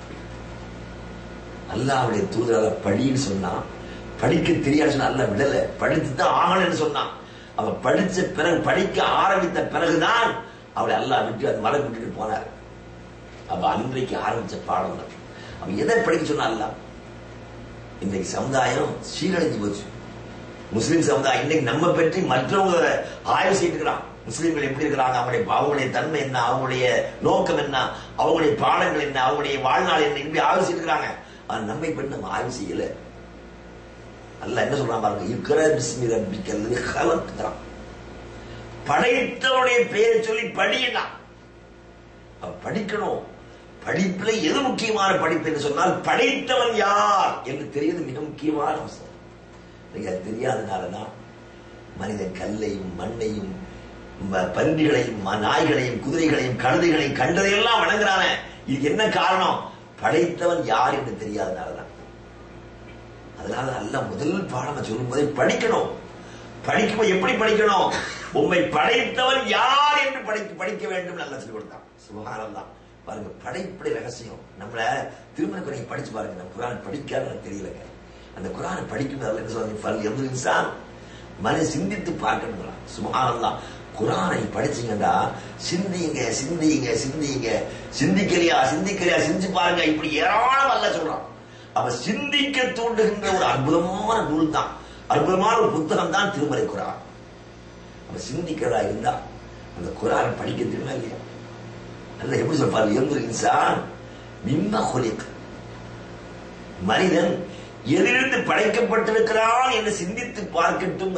அல்லாவுடைய தூதரால படின்னு சொன்னா படிக்க தெரியாது சொன்னா அல்ல விடல படித்து தான் ஆகணும்னு சொன்னான் அவ படிச்ச பிறகு படிக்க ஆரம்பித்த பிறகுதான் அவளை அல்லாஹ் விட்டு அந்த மலை விட்டுட்டு போனார் அவ அன்றைக்கு ஆரம்பிச்ச பாடம் தான் அவன் எதை படிக்க சொன்னா அல்லாஹ் இன்னைக்கு சமுதாயம் சீரழிஞ்சு போச்சு முஸ்லிம் சமுதாயம் இன்னைக்கு நம்ம பற்றி மற்றவங்க ஆய்வு செய்திருக்கிறான் முஸ்லிம்கள் எப்படி இருக்கிறாங்க அவங்களுடைய அவங்களுடைய தன்மை என்ன அவங்களுடைய நோக்கம் என்ன அவங்களுடைய பாடங்கள் என்ன அவங்களுடைய வாழ்நாள் என்ன இப்படி ஆய்வு செய்திருக்கிறாங்க ஆனா நம்மை பற்றி நம்ம ஆய்வு செய்யல அல்ல என்ன சொல்றான் பாருங்க இருக்கிற பிஸ்மி ரப்பிக்கல் கலத்துக்கிறான் படைத்தவனுடைய பெயரை சொல்லி படியனா படிக்கணும் படிப்புல எது முக்கியமான படிப்பு என்று சொன்னால் படைத்தவன் யார் என்று தெரிவது மிக முக்கியமான அம்சம் நீங்க அது தெரியாதனாலதான் மனிதன் கல்லையும் மண்ணையும் ம- பன்றிகளையும் ம- நாய்களையும் குதிரைகளையும் கழுதைகளையும் கண்டதையெல்லாம் வணங்குறான இது என்ன காரணம் படைத்தவன் யார் என்று தெரியாதனாலதான் அதனால நல்ல முதல் பாடம் சொல்லும் போதே படிக்கணும் படிக்கும் எப்படி படிக்கணும் உம்மை படைத்தவன் யார் என்று படிக்க படிக்க வேண்டும் நல்லா சொல்லி கொடுத்தான் சுபகாரம் தான் பாருங்க படைப்படை ரகசியம் நம்மள திருமண குறையை படிச்சு பாருங்க நம்ம குரான் படிக்காத எனக்கு தெரியலங்க அந்த குரானை படிக்கும் அதில் என்ன சொல்றாங்க பல் எந்த இன்சான் மனித சிந்தித்து பார்க்கணுங்கிறான் சுபகாரம் தான் குரானை படிச்சீங்கன்னா சிந்திங்க சிந்திங்க சிந்திங்க சிந்திக்கலையா சிந்திக்கலையா சிந்திச்சு பாருங்க இப்படி ஏராளம் அல்ல சொல்றான் அவ சிந்திக்க தூண்டுகின்ற ஒரு அற்புதமான நூல் தான் அற்புதமான ஒரு புத்தகம் தான் திருமலை குரான் அவ சிந்திக்கிறதா இருந்தா அந்த குரானை படிக்க தெரியுமா இல்லையா அல்ல எப்படி சொல்றாரு எந்த இன்சான் மிம்ம ஹுலிக் மனிதன் எதிலிருந்து படைக்கப்பட்டிருக்கிறான் என்று சிந்தித்து பார்க்கட்டும்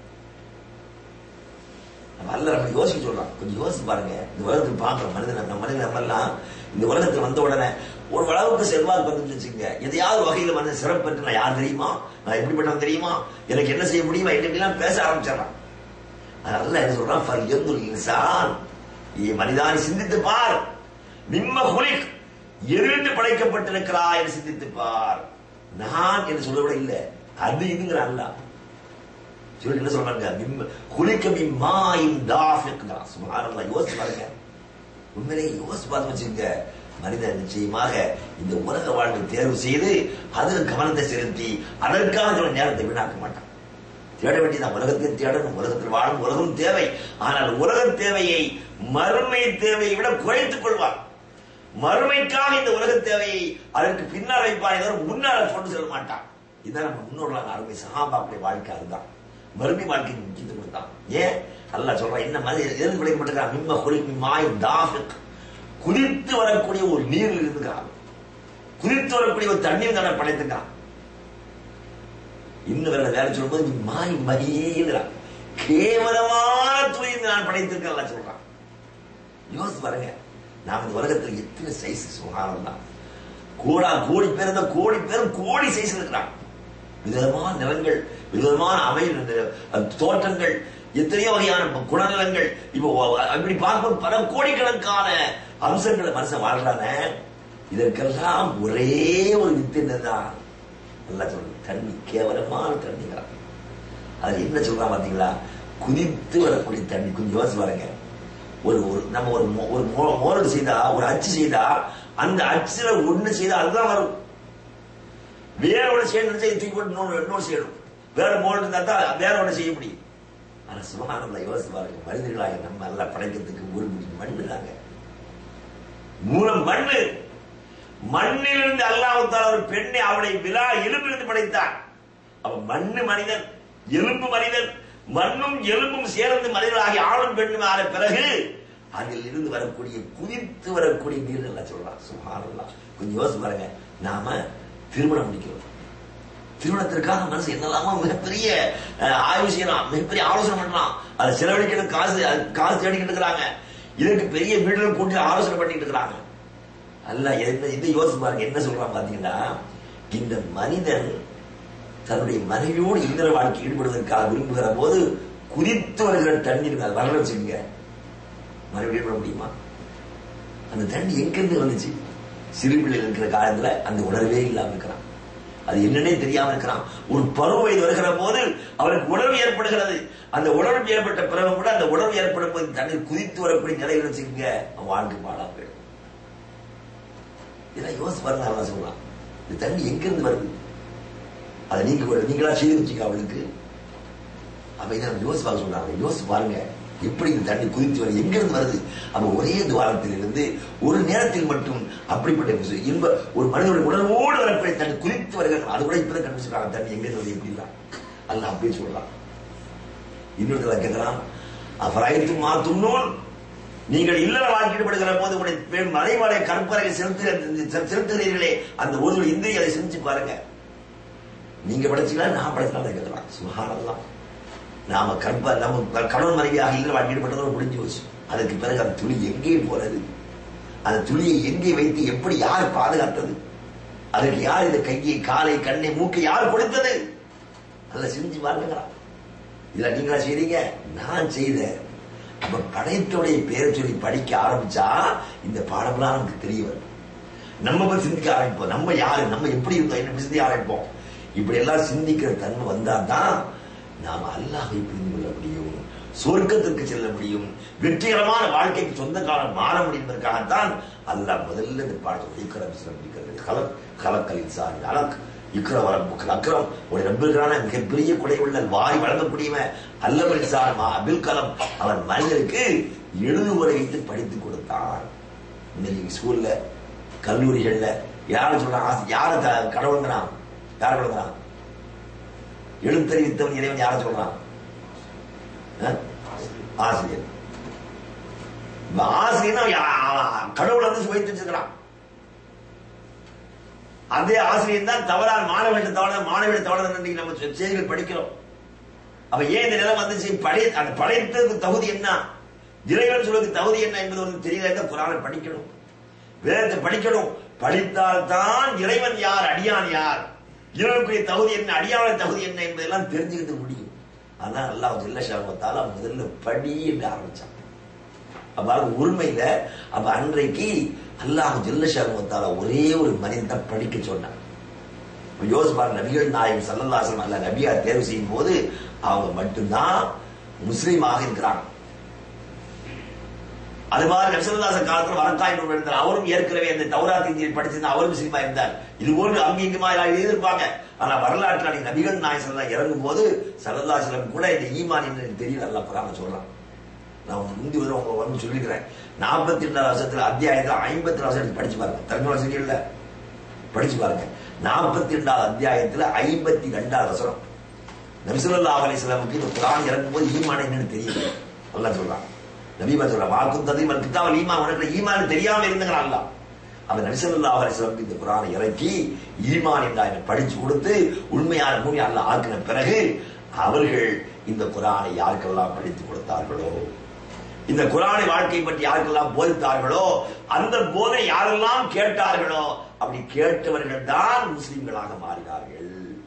அல்ல நம்ம யோசிக்க சொல்றான் கொஞ்சம் யோசிச்சு பாருங்க இந்த உலகத்தில் பார்க்கிறோம் மனிதன் நம்ம மனிதன் நம்ம எல்லாம் இந்த உலகத்தில் வந்த உடனே ஒரு அளவுக்கு செல்வாக்கு வந்துட்டு வச்சுங்க எதையாவது வகையில் மனிதன் சிறப்பு பெற்று நான் யார் தெரியுமா நான் எப்படிப்பட்டவன் தெரியுமா எனக்கு என்ன செய்ய முடியுமா என்ன பேச ஆரம்பிச்சிடறான் அதனால என்ன சொல்றான் ஃபர் எந்துல் இன்சான் நீ மனிதானி சிந்தித்து பார் நிம்ம குலிக் எதிர்ந்து படைக்கப்பட்டிருக்கிறாய் என்று சிந்தித்து பார் நான் என்று சொல்லவிட இல்லை அது இதுங்கிற அல்ல சொல்லி என்ன சொல்றாங்க மிம்ம குலிக்க மிம்மாயின் தாஃபிக்கிறான் சுமாரல்லா யோசிச்சு பாருங்க உண்மையிலேயே யோசிச்சு பார்த்து வச்சுங்க மனிதன் நிச்சயமாக இந்த உலக வாழ்வை தேர்வு செய்து அதில் கவனத்தை செலுத்தி அதற்காக தன்னுடைய நேரத்தை வீணாக்க மாட்டான் தேட வேண்டியதான் உலகத்தில் தேடணும் உலகத்தில் வாழும் உலகம் தேவை ஆனால் உலக தேவையை மறுமை தேவையை விட குறைத்துக் கொள்வார் மறுமைக்காக இந்த உலக தேவையை அதற்கு பின்னால் வைப்பான் தவிர முன்னால் கொண்டு செல்ல மாட்டான் இதான் நம்ம முன்னோர்களாக அருமை சகாபாக்குடைய வாழ்க்கை அதுதான் மறுமை வாழ்க்கைக்கு முக்கியத்துவம் கொடுத்தான் ஏன் அல்லாஹ் சொல்றான் என்ன மாதிரி எதிர்த்து படைக்கப்பட்டிருக்கான் மிம்ம குலி மிம்மாய் தாஃபிக் குதித்து வரக்கூடிய ஒரு நீரில் இருந்துக்கிறான் குதித்து வரக்கூடிய ஒரு தண்ணீர் தானே படைத்துக்கிறான் இன்னும் வேற வேற சொல்லும்போது நீ மாய் மகிழ்கிறான் கேவலமான துணிந்து நான் படைத்திருக்கேன் அல்லாஹ் சொல்றான் யோசிச்சு பாருங்க நாம் இந்த உலகத்தில் எத்தனை சைஸ் சுகாரம் தான் கோடா கோடி பேர் இருந்தா கோடி பேரும் கோடி சைஸ் இருக்கிறான் விதமான நிலங்கள் விதமான அமைய தோட்டங்கள் எத்தனையோ வகையான குணநலங்கள் இப்போ அப்படி பார்க்கும்போது பல கோடிக்கணக்கான அம்சங்களை மனுஷன் வாழ்றானே இதற்கெல்லாம் ஒரே ஒரு வித்து என்னதான் நல்லா சொல்றது தண்ணி கேவலமான தண்ணிங்கிறான் அது என்ன சொல்றான் பாத்தீங்களா குதித்து வரக்கூடிய தண்ணி கொஞ்சம் யோசிச்சு பாருங்க ஒரு ஒரு நம்ம ஒரு மோ- ஒரு மோ- மோரடு செய்தா ஒரு அச்சு செய்தா அந்த அச்சுல ஒண்ணு செய்தா அதுதான் வரும் வேற ஒண்ணு செய்யணும் செய்ய தூக்கி போட்டு இன்னொரு இன்னொரு செய்யணும் வேற மோல்டு இருந்தா தான் வேற ஒண்ணு செய்ய முடியும் ஆனா சுபகானந்தா யோசிச்சு பாருங்க மனிதர்களாக நம்ம எல்லாம் படைக்கிறதுக்கு ஒரு மண்ணு தாங்க மூலம் மண்ணு மண்ணிலிருந்து அல்லாஹால ஒரு பெண்ணை அவளை விழா எலும்பிலிருந்து படைத்தான் அவன் மண்ணு மனிதன் எலும்பு மனிதன் மண்ணும் எலும்பும் சேர்ந்து மனிதனாகி ஆணும் பெண்ணும் ஆன பிறகு அதில் இருந்து வரக்கூடிய குதித்து வரக்கூடிய நீர் எல்லாம் சொல்றான் சுகானல்லாம் கொஞ்சம் யோசிச்சு பாருங்க நாம திருமணம் முடிக்கிறோம் திருமணத்திற்காக மனசு என்னெல்லாமோ மிகப்பெரிய அஹ், ஆய்வு செய்யலாம் மிகப்பெரிய ஆலோசனை பண்ணலாம் அதை செலவழிக்கணும் காசு அது காசு தேடிக்கிட்டு இருக்கிறாங்க இதற்கு பெரிய வீடுகள் கூட்டி ஆலோசனை பண்ணிட்டு இருக்கிறாங்க அல்ல என்ன இது யோசிச்சு பாருங்க என்ன சொல்றான் பாத்தீங்கன்னா இந்த மனிதன் தன்னுடைய மனைவியோடு இந்திர வாழ்க்கை ஈடுபடுவதற்காக விரும்புகிற போது குதித்து வருகிற தண்ணீர் அது வரல வச்சுக்கோங்க மனைவி ஈடுபட முடியுமா அந்த தண்ணி எங்கிருந்து வந்துச்சு சிறு பிள்ளைகள் இருக்கிற காலத்துல அந்த உணர்வே இல்லாம இருக்கிறான் அது என்னன்னே தெரியாம இருக்கிறான் ஒரு பருவ வயது வருகிற போது அவருக்கு உணர்வு ஏற்படுகிறது அந்த உணர்வு ஏற்பட்ட பிறகு கூட அந்த உணர்வு ஏற்படும் போது தண்ணீர் குதித்து வரக்கூடிய நிலையில் வச்சுக்கோங்க அவன் வாழ்க்கை பாடா போயிடும் இதெல்லாம் யோசிச்சு பாருங்க அவன் சொல்லலாம் இந்த தண்ணி எங்கிருந்து வருது அதை நீங்க நீங்களா செய்து வச்சுக்க அவளுக்கு அப்ப இதை நம்ம யோசிச்சு பார்க்க சொல்றாங்க யோசிச்சு பாருங்க எப்படி இந்த தண்ணி குதித்து வருது எங்கிருந்து வருது அப்ப ஒரே துவாரத்தில் இருந்து ஒரு நேரத்தில் மட்டும் அப்படிப்பட்ட விஷயம் இன்ப ஒரு மனிதனுடைய உணர்வோடு வரக்கூடிய தண்ணி குதித்து வருகிறது அது கூட இப்பதான் கண்டுபிடிச்சிருக்காங்க தண்ணி எங்கிருந்து வருது எப்படிலாம் அல்ல அப்படியே சொல்லலாம் இன்னொரு கேட்கலாம் அபராயத்து மாத்தும் நீங்கள் இல்லற வாழ்க்கைப்படுகிற போது உங்களுடைய மறைமலை கற்பறையை செலுத்து செலுத்துகிறீர்களே அந்த ஒரு இந்தியை அதை செஞ்சு பாருங்க நீங்க படைச்சீங்களா நான் படைச்சலாம் கேட்கலாம் சுகானல்லாம் நாம கற்ப நம்ம கணவன் மனைவியாக இல்லற வாழ்க்கை ஈடுபட்டதோடு முடிஞ்சு போச்சு அதுக்கு பிறகு அந்த துளி எங்கே போறது அந்த துளியை எங்கே வைத்து எப்படி யார் பாதுகாத்தது அதற்கு யார் இந்த கையை காலை கண்ணை மூக்கை யார் கொடுத்தது அல்ல செஞ்சு பாருங்கிறான் இதுல நீங்களா செய்றீங்க நான் செய்தேன் அப்ப படைத்தோடைய பேரை சொல்லி படிக்க ஆரம்பிச்சா இந்த பாடம்லாம் நமக்கு தெரிய வரும் நம்ம போய் சிந்திக்க ஆரம்பிப்போம் நம்ம யாரு நம்ம எப்படி இருந்தோம் என்ன சிந்திக்க ஆரம்பிப்போம் இப்படி எல்லாம் சிந்திக்கிற தன்மை வந்தா தான் நாம் அல்லாஹை புரிந்து கொள்ள முடியும் சொர்க்கத்திற்கு செல்ல முடியும் வெற்றிகரமான வாழ்க்கைக்கு சொந்த காலம் மாற முடியும் என்பதற்காகத்தான் அல்லாஹ் முதல்ல இந்த பாடத்தை இக்கரம் சிறப்பிக்கிறது கலக் கலக்கல் இன்சான் அலக் இக்கர வரம்புக்கள் அக்கரம் ஒரு நம்பிருக்கிறான மிகப்பெரிய கொடை உள்ள வாரி வழங்கக்கூடியவன் அல்லவன் சார் அபில் கலாம் அவன் மனிதருக்கு எழுதுமுறை வைத்து படித்து கொடுத்தான் இன்னைக்கு ஸ்கூல்ல கல்லூரிகள்ல யாரும் சொல்றான் யார கடவுளுங்கிறான் யார் கடவுளுங்கிறான் எழுத்தறிவித்தவன் இறைவன் யார சொல்றான் ஆசிரியர் ஆசிரியர் கடவுள் வந்து வைத்து வச்சிருக்கிறான் அதே ஆசிரியர் தான் தவறான மாணவர்கள் தவறான மாணவர்கள் தவறான நம்ம செய்திகள் படிக்கிறோம் அப்ப ஏன் இந்த நிலம் வந்துச்சு படை அந்த படைத்ததுக்கு தகுதி என்ன இறைவன் சொல்வதற்கு தகுதி என்ன என்பது ஒன்று தெரியல குரானை படிக்கணும் வேதத்தை படிக்கணும் படித்தால் தான் இறைவன் யார் அடியான் யார் இறைவனுக்குரிய தகுதி என்ன அடியான தகுதி என்ன என்பதெல்லாம் தெரிஞ்சுக்கிட்டு முடியும் அதான் அல்லாஹ் ஜில்ல ஷாமத்தால முதல்ல படி என்று ஆரம்பிச்சான் அப்ப அது உரிமையில அப்ப அன்றைக்கு அல்லாஹ் ஜில்ல ஷாமத்தால ஒரே ஒரு மனிதன் படிக்க சொன்னான் யோசிப்பார் நபிகள் நாயகம் சல்லல்லாசம் அல்ல நபியா தேர்வு செய்யும் போது அவங்க மட்டும்தான் முஸ்லீமாக இருக்கிறாங்க அது மாதிரி நபிசல்லாச காலத்தில் வரக்காய் இருந்தார் அவரும் ஏற்கனவே அந்த தௌராத் இந்தியில் படிச்சிருந்தா அவரும் முஸ்லீமா இருந்தார் இது போன்று அங்கு இங்குமா எழுதியிருப்பாங்க ஆனா வரலாற்று நபிகள் நாயகம் சல்லா இறங்கும் போது சல்லல்லாசலம் கூட இந்த ஈமான் என்று தெரியல அல்ல புறாம சொல்றான் நான் முந்தி வந்து உங்க வந்து சொல்லிக்கிறேன் நாற்பத்தி ரெண்டாவது வருஷத்துல அத்தியாயத்துல ஐம்பத்தி ரெண்டு வருஷம் படிச்சு பாருங்க தர்ம இல்ல படிச்சு பாருங்க நாற்பத்தி ரெண்டாவது அத்தியாயத்துல ஐம்பத்தி ரெண்டாவது வசனம் நபிசுல்லா அலிஸ்லாமுக்கு இந்த குரான் இறங்கும் போது ஈமான் என்னன்னு தெரியல நல்லா சொல்றான் நபீமா சொல்ற வாக்கும் தந்தை கித்தாவல் ஈமா உனக்கு ஈமான் தெரியாம இருந்துங்கிறான் அல்ல அந்த நபிசல்லா அலிஸ்லாமுக்கு இந்த குரானை இறக்கி ஈமான் என்ற படிச்சு கொடுத்து உண்மையான பூமி அல்ல ஆக்கின பிறகு அவர்கள் இந்த குரானை யாருக்கெல்லாம் படித்து கொடுத்தார்களோ இந்த குரானை வாழ்க்கை பற்றி யாருக்கெல்லாம் போதித்தார்களோ அந்த போதை யாரெல்லாம் கேட்டார்களோ அப்படி கேட்டவர்கள் தான் முஸ்லிம்களாக மாறினார்கள்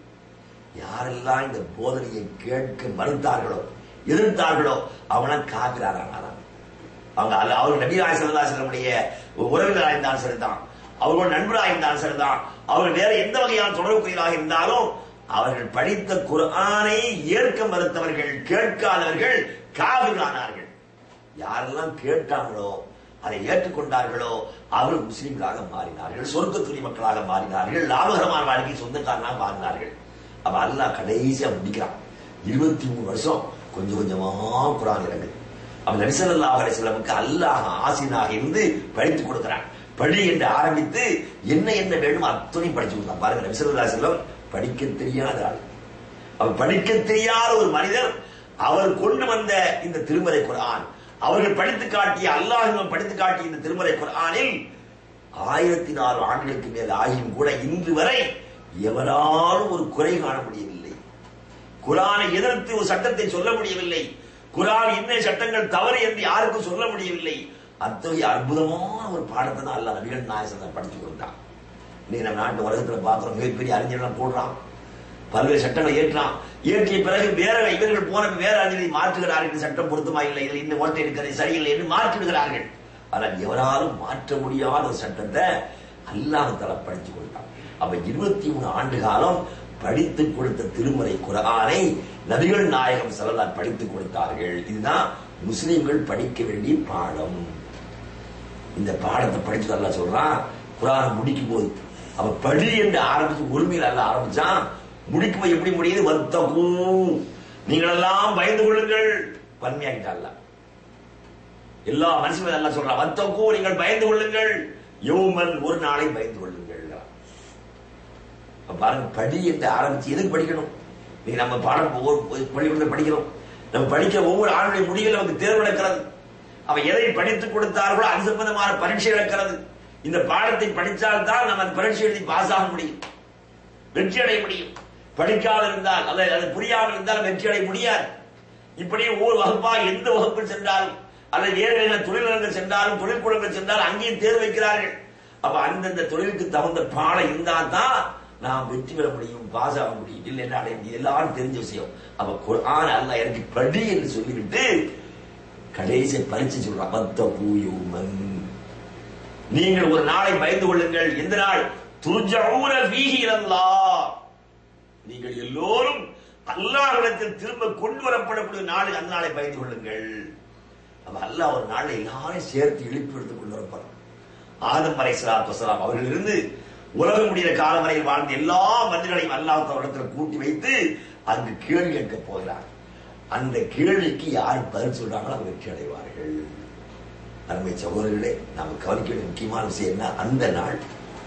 யாரெல்லாம் இந்த போதனையை கேட்க மறுத்தார்களோ எதிர்த்தார்களோ அவன காக்கிறாரானாராம் அவங்க அல்ல அவர் நபிராய் சல்லாசனுடைய உறவினராக இருந்தாலும் சரிதான் அவர்களோட நண்பராக இருந்தாலும் சரிதான் அவர்கள் வேற எந்த வகையான தொடர்புகளாக இருந்தாலும் அவர்கள் படித்த குரானை ஏற்க மறுத்தவர்கள் கேட்காதவர்கள் காவிரானார்கள் யாரெல்லாம் கேட்டாங்களோ அதை ஏற்றுக்கொண்டார்களோ அவர்கள் முஸ்லீம்களாக மாறினார்கள் சொர்க்கத்துறை மக்களாக மாறினார்கள் லாபகரமான வாழ்க்கை சொந்தக்காரனாக மாறினார்கள் அவ அல்லாஹ் கடைசியா முடிக்கிறான் இருபத்தி மூணு வருஷம் கொஞ்சம் கொஞ்சமா குரான் இறங்கு அவன் நரிசல்லா அலிஸ்லாமுக்கு அல்லாஹ் ஆசினாக இருந்து படித்து கொடுக்கிறான் படி என்று ஆரம்பித்து என்ன என்ன வேணும் அத்தனையும் படிச்சு கொடுத்தான் பாருங்க நரிசல்லா செல்லம் படிக்க தெரியாத ஆள் அவர் படிக்க தெரியாத ஒரு மனிதர் அவர் கொண்டு வந்த இந்த திருமறை குரான் அவர்கள் படித்து காட்டிய அல்லாஹ் படித்து காட்டிய இந்த திருமறை குரானில் ஆயிரத்தி நாலு ஆண்டுகளுக்கு மேல் ஆகியும் கூட இன்று வரை எவராலும் ஒரு குறை காண முடியவில்லை குரானை எதிர்த்து ஒரு சட்டத்தை சொல்ல முடியவில்லை குரான் இன்ன சட்டங்கள் தவறு என்று யாருக்கும் சொல்ல முடியவில்லை அத்தகைய அற்புதமான ஒரு பாடத்தை தான் அல்ல நபிகள் நாயசன் படித்து கொடுத்தான் இன்னைக்கு நம்ம நாட்டு உலகத்துல பாக்குறோம் மிகப்பெரிய அறிஞர்கள் போடுறான் பல்வேறு சட்டங்களை ஏற்றான் ஏற்றிய பிறகு வேற இவர்கள் போன வேற அறிஞரை மாற்றுகிறார்கள் இந்த சட்டம் பொருத்தமா இல்லை இதில் இந்த ஓட்டை இருக்கிறது சரியில்லை என்று மாற்றிவிடுகிறார்கள் ஆனால் எவராலும் மாற்ற முடியாத ஒரு சட்டத்தை அல்லாஹால படிச்சு கொடுத்தான் அப்ப இருபத்தி மூணு ஆண்டு காலம் படித்து கொடுத்த திருமறை குரானை நபிகள் நாயகம் செல்லலாம் படித்துக் கொடுத்தார்கள் இதுதான் முஸ்லிம்கள் படிக்க வேண்டிய பாடம் இந்த பாடத்தை படிச்சு அல்ல சொல்றான் குரான் முடிக்கும் போது அவ படி என்று ஆரம்பிச்சு உரிமையில் அல்ல ஆரம்பிச்சான் முடிக்கும் போது எப்படி முடியுது வத்தகு நீங்கள் எல்லாம் பயந்து கொள்ளுங்கள் பன்மையாகிட்டால எல்லா மனுஷனும் எல்லாம் சொல்றான் வத்தகு நீங்கள் பயந்து கொள்ளுங்கள் யௌமன் ஒரு நாளை பயந்து கொள்ளுங்கள் அப்ப பாருங்க படி என்று ஆரம்பிச்சு எதுக்கு படிக்கணும் நீங்க நம்ம பாடம் ஒவ்வொரு பள்ளிக்கூடத்தில் படிக்கிறோம் நம்ம படிக்கிற ஒவ்வொரு ஆளுடைய முடிவில் நமக்கு தேர்வு நடக்கிறது அவ எதை படித்துக் கொடுத்தார்களோ அது சம்பந்தமான பரீட்சை நடக்கிறது இந்த பாடத்தை படித்தால்தான் நம்ம அந்த பரீட்சை எழுதி பாஸ் ஆக முடியும் வெற்றி அடைய முடியும் படிக்காமல் இருந்தால் அல்லது அது புரியாமல் இருந்தால் வெற்றி அடைய முடியாது இப்படி ஒவ்வொரு வகுப்பாக எந்த வகுப்பில் சென்றாலும் அல்லது வேறு என்ன தொழிலகங்கள் சென்றாலும் தொழிற்கூடங்கள் சென்றால் அங்கேயும் தேர்வு வைக்கிறார்கள் அப்ப அந்தந்த தொழிலுக்கு தகுந்த பாடம் இருந்தால் தான் நாம் வெற்றி பெற முடியும் பாஸ் ஆக முடியும் இல்லைன்னா அடைய முடியும் எல்லாரும் தெரிஞ்ச விஷயம் அப்ப குர்ஆன் அல்லாஹ் எனக்கு படி என்று சொல்லிவிட்டு கடைசி பரிச்சு சொல்றான் பத்த பூயூமன் நீங்கள் ஒரு நாளை பயந்து கொள்ளுங்கள் எந்த நாள் துர்ஜஊன ஃபீஹி இலல்லாஹ் நீங்கள் எல்லோரும் அல்லாஹ்விடத்தில் திரும்ப கொண்டு வரப்படக்கூடிய நாள் அந்த நாளை பயந்து கொள்ளுங்கள் அப்ப அல்லாஹ் ஒரு நாளை எல்லாரையும் சேர்த்து எழுப்பி எடுத்து கொண்டு வரப்படும் ஆதம் அலை சலாத்து வசலாம் அவர்கள் இருந்து உலகம் முடிகிற காலம் வரையில் வாழ்ந்த எல்லா மனிதர்களையும் அல்லாஹ் அவரிடத்தில் கூட்டி வைத்து அங்கு கேள்வி கேட்க போகிறார் அந்த கேள்விக்கு யார் பதில் சொல்றாங்களோ அவங்க வெற்றி அடைவார்கள் அருமை சகோதரர்களே நாம கவனிக்க வேண்டிய முக்கியமான விஷயம் என்ன அந்த நாள்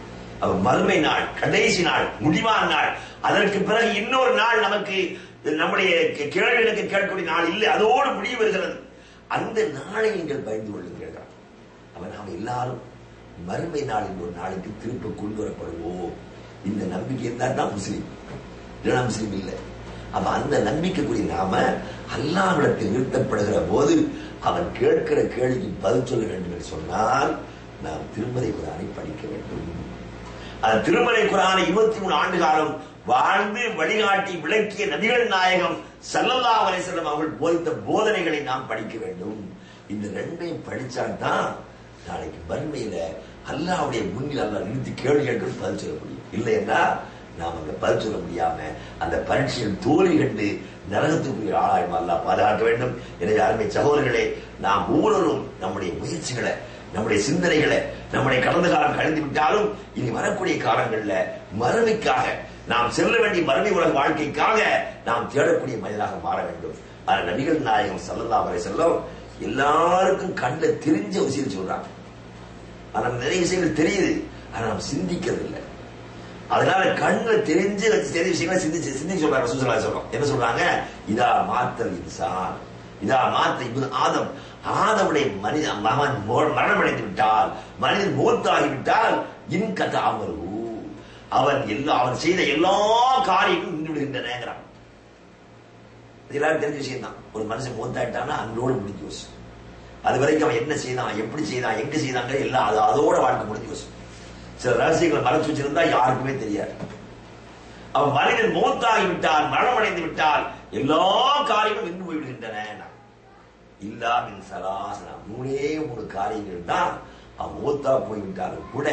அவ மறுமை நாள் கடைசி நாள் முடிவான நாள் அதற்கு பிறகு இன்னொரு நாள் நமக்கு நம்முடைய கேள்விகளுக்கு கேட்கக்கூடிய நாள் இல்லை அதோடு முடிவு வருகிறது அந்த நாளை நீங்கள் பயந்து கொள்ளுங்கள் அவன் நாம் எல்லாரும் மறுமை நாளில் ஒரு நாளைக்கு திரும்ப கொண்டு வரப்படுவோம் இந்த நம்பிக்கை இருந்தால் தான் முஸ்லீம் இல்லைன்னா முஸ்லீம் இல்லை அப்ப அந்த நம்பிக்கைக்குரிய நாம அல்லாவிடத்தில் நிறுத்தப்படுகிற போது அவன் கேட்கிற கேள்விக்கு பதில் சொல்ல வேண்டும் என்று சொன்னால் நாம் திருமலை குரானை படிக்க வேண்டும் அந்த திருமலை குரானை இருபத்தி மூணு ஆண்டு காலம் வாழ்ந்து வழிகாட்டி விளக்கிய நபிகள் நாயகம் சல்லல்லா அலிசல்லம் அவர்கள் போதித்த போதனைகளை நாம் படிக்க வேண்டும் இந்த ரெண்டையும் படிச்சால்தான் நாளைக்கு வன்மையில அல்லாவுடைய முன்னில் அல்லா நிறுத்தி கேள்வி கேட்க பதில் சொல்ல முடியும் இல்லைன்னா நாம் அந்த பதில் சொல்ல முடியாம அந்த பரீட்சையில் தோல்வி கண்டு நரகத்துக்குரிய ஆளாயம் அல்லா பாதுகாக்க வேண்டும் எனவே அருமை சகோதரர்களே நாம் ஒவ்வொருவரும் நம்முடைய முயற்சிகளை நம்முடைய சிந்தனைகளை நம்முடைய கடந்த காலம் கழிந்து விட்டாலும் இனி வரக்கூடிய காலங்கள்ல மறுமைக்காக நாம் செல்ல வேண்டிய மறுமை உலக வாழ்க்கைக்காக நாம் தேடக்கூடிய மனிதனாக மாற வேண்டும் ஆனால் நபிகள் நாயகம் சல்லல்லா வரை செல்லும் எல்லாருக்கும் கண்ட தெரிஞ்ச விஷயம் சொல்றாங்க ஆனா நிறைய விஷயங்கள் தெரியுது ஆனா நாம் சிந்திக்கிறது இல்லை அதனால கண்ணுல தெரிஞ்சு வச்சு தெரிஞ்ச விஷயங்களை சிந்திச்சு சிந்திச்சு சொல்றாங்க சுசலா சொல்றோம் என்ன சொல்றாங்க இதா மாத்தல் இன்சான் இதா மாத்த இப்னு ஆதம் ஆதமுடைய மனித மகன் மரணம் அடைந்து விட்டால் மனிதன் மூத்தாகி விட்டால் இன் கத அமரு அவன் எல்லா அவன் செய்த எல்லா காரியங்களும் நின்று விடுகின்றனங்கிறான் எல்லாரும் தெரிஞ்ச விஷயம் தான் ஒரு மனுஷன் மூத்தாயிட்டானா அன்றோடு முடிஞ்சு போச்சு அது வரைக்கும் அவன் என்ன செய்தான் எப்படி செய்தான் எங்க செய்தாங்க எல்லாம் அது அதோட வாழ்க்கை முடிஞ்சு போச்சு சில ரகசியங்களை மறைச்சு வச்சிருந்தா யாருக்குமே தெரியாது அவன் மனிதன் மூத்தாகி விட்டால் மரணமடைந்து விட்டால் எல்லா காரியங்களும் நின்று போய்விடுகின்றன இல்லா மின் சலாசனா மூணே மூணு காரியங்கள் தான் அவன் மூத்தா போய்விட்டாலும் கூட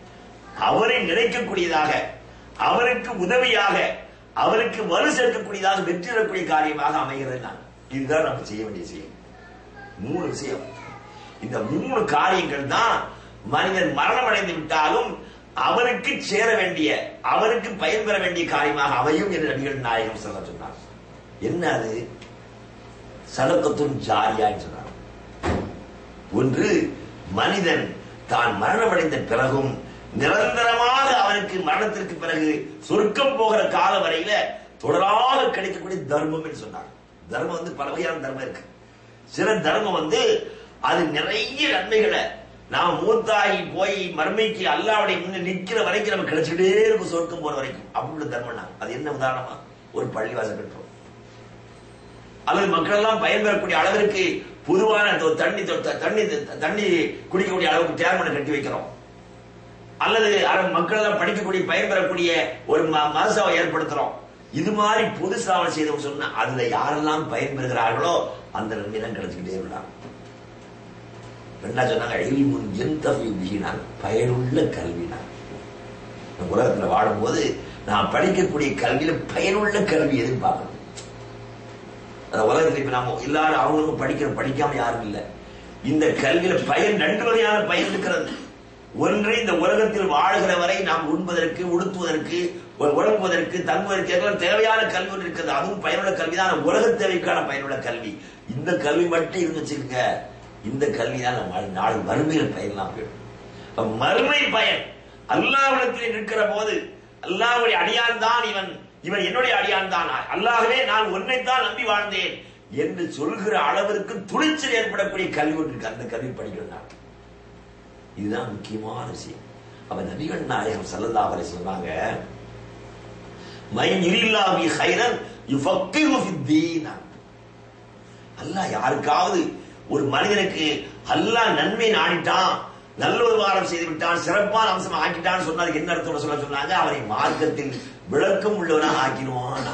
அவரை நினைக்கக்கூடியதாக அவருக்கு உதவியாக அவருக்கு வலு சேர்க்கக்கூடியதாக வெற்றி பெறக்கூடிய காரியமாக அமைகிறது நான் இதுதான் நம்ம செய்ய வேண்டிய விஷயம் மூணு விஷயம் இந்த மூணு காரியங்கள் தான் மனிதன் மரணம் அடைந்து விட்டாலும் அவருக்கு சேர வேண்டிய அவருக்கு பயன் பெற வேண்டிய காரியமாக அமையும் என்று நபிகள் நாயகம் சொல்ல சொன்னார் என்ன அது சடக்கத்தும் ஜாரியான்னு சொன்னார் ஒன்று மனிதன் தான் மரணமடைந்த பிறகும் நிரந்தரமாக அவனுக்கு மரணத்திற்கு பிறகு சொர்க்கம் போகிற கால வரையில தொடராக கிடைக்கக்கூடிய தர்மம் என்று சொன்னார் தர்மம் வந்து பல வகையான தர்மம் இருக்கு சில தர்மம் வந்து அது நிறைய நன்மைகளை நாம் மூத்தாகி போய் மர்மைக்கு அல்லாவுடைய முன்ன நிக்கிற வரைக்கும் நம்ம கிடைச்சிட்டே இருக்கும் சொர்க்கம் போற வரைக்கும் அப்படி தர்மம் அது என்ன உதாரணமா ஒரு பள்ளிவாசல் கட்டுறோம் அல்லது மக்கள் எல்லாம் பயன்பெறக்கூடிய அளவிற்கு பொதுவான தண்ணி தண்ணி தண்ணி குடிக்கக்கூடிய அளவுக்கு தேர்மனை கட்டி வைக்கிறோம் அல்லது மக்கள் எல்லாம் படிக்கக்கூடிய பயன்பெறக்கூடிய ஒரு மதசபை ஏற்படுத்துறோம் இது மாதிரி பொது சாவல் செய்தவங்க சொன்னா அதுல யாரெல்லாம் பயன்பெறுகிறார்களோ அந்த நன்மை தான் கிடைச்சுக்கிட்டே இருந்தாங்க என்ன சொன்னாங்க எந்த பயனுள்ள கல்வினாங்க இந்த உலகத்துல வாழும்போது நாம் படிக்கக்கூடிய கல்வியில பயனுள்ள கல்வி எதிர்பார்க்கணும் அந்த உலகத்துல இப்ப நாம எல்லாரும் அவங்களுக்கும் படிக்கிற படிக்காம யாரும் இல்லை இந்த கல்வியில பயன் ரெண்டு வகையான பயன் இருக்கிறது ஒன்று இந்த உலகத்தில் வாழ்கிற வரை நாம் உண்பதற்கு உடுத்துவதற்கு உ- உறங்குவதற்கு தங்குவதற்கு எல்லாம் தேவையான கல்வி ஒன்று இருக்கிறது அதுவும் பயனுள்ள கல்வி தான் உலக தேவைக்கான பயனுள்ள கல்வி இந்த கல்வி மட்டும் இருந்து வச்சுக்கோங்க இந்த கல்வி தான் நம்ம நாள் மறுமையில் பயன்லாம் போயிடும் அப்ப மறுமை பயன் அல்லாஹ்விடத்தில் நிற்கிற போது அல்லாஹ்வுடைய அடியான் தான் இவன் இவன் என்னுடைய அடியான் தான் அல்லாஹ்வே நான் உன்னைத்தான் நம்பி வாழ்ந்தேன் என்று சொல்கிற அளவிற்கு துணிச்சல் ஏற்படக்கூடிய கல்வி ஒன்று இருக்கு அந்த கல்வி படிக்கணும் நான் இதுதான் முக்கியமான விஷயம் அவன் நபிகள் நாயகம் ஸல்லல்லாஹு அலைஹி சொன்னாங்க மை யுரில்லாஹி ஹைரன் யுஃபக்கிஹு ஃபித்தீன் அல்லாஹ் யாருக்காவது ஒரு மனிதனுக்கு அல்லாஹ் நன்மை நாடிட்டான் நல்ல ஒரு வாரம் செய்து விட்டான் சிறப்பான அம்சம் ஆக்கிட்டான்னு சொன்னார் என்ன அர்த்தம் சொல்ல சொன்னாங்க அவனை மார்க்கத்தில் விளக்கம் உள்ளவனாக ஆக்கிடுவான்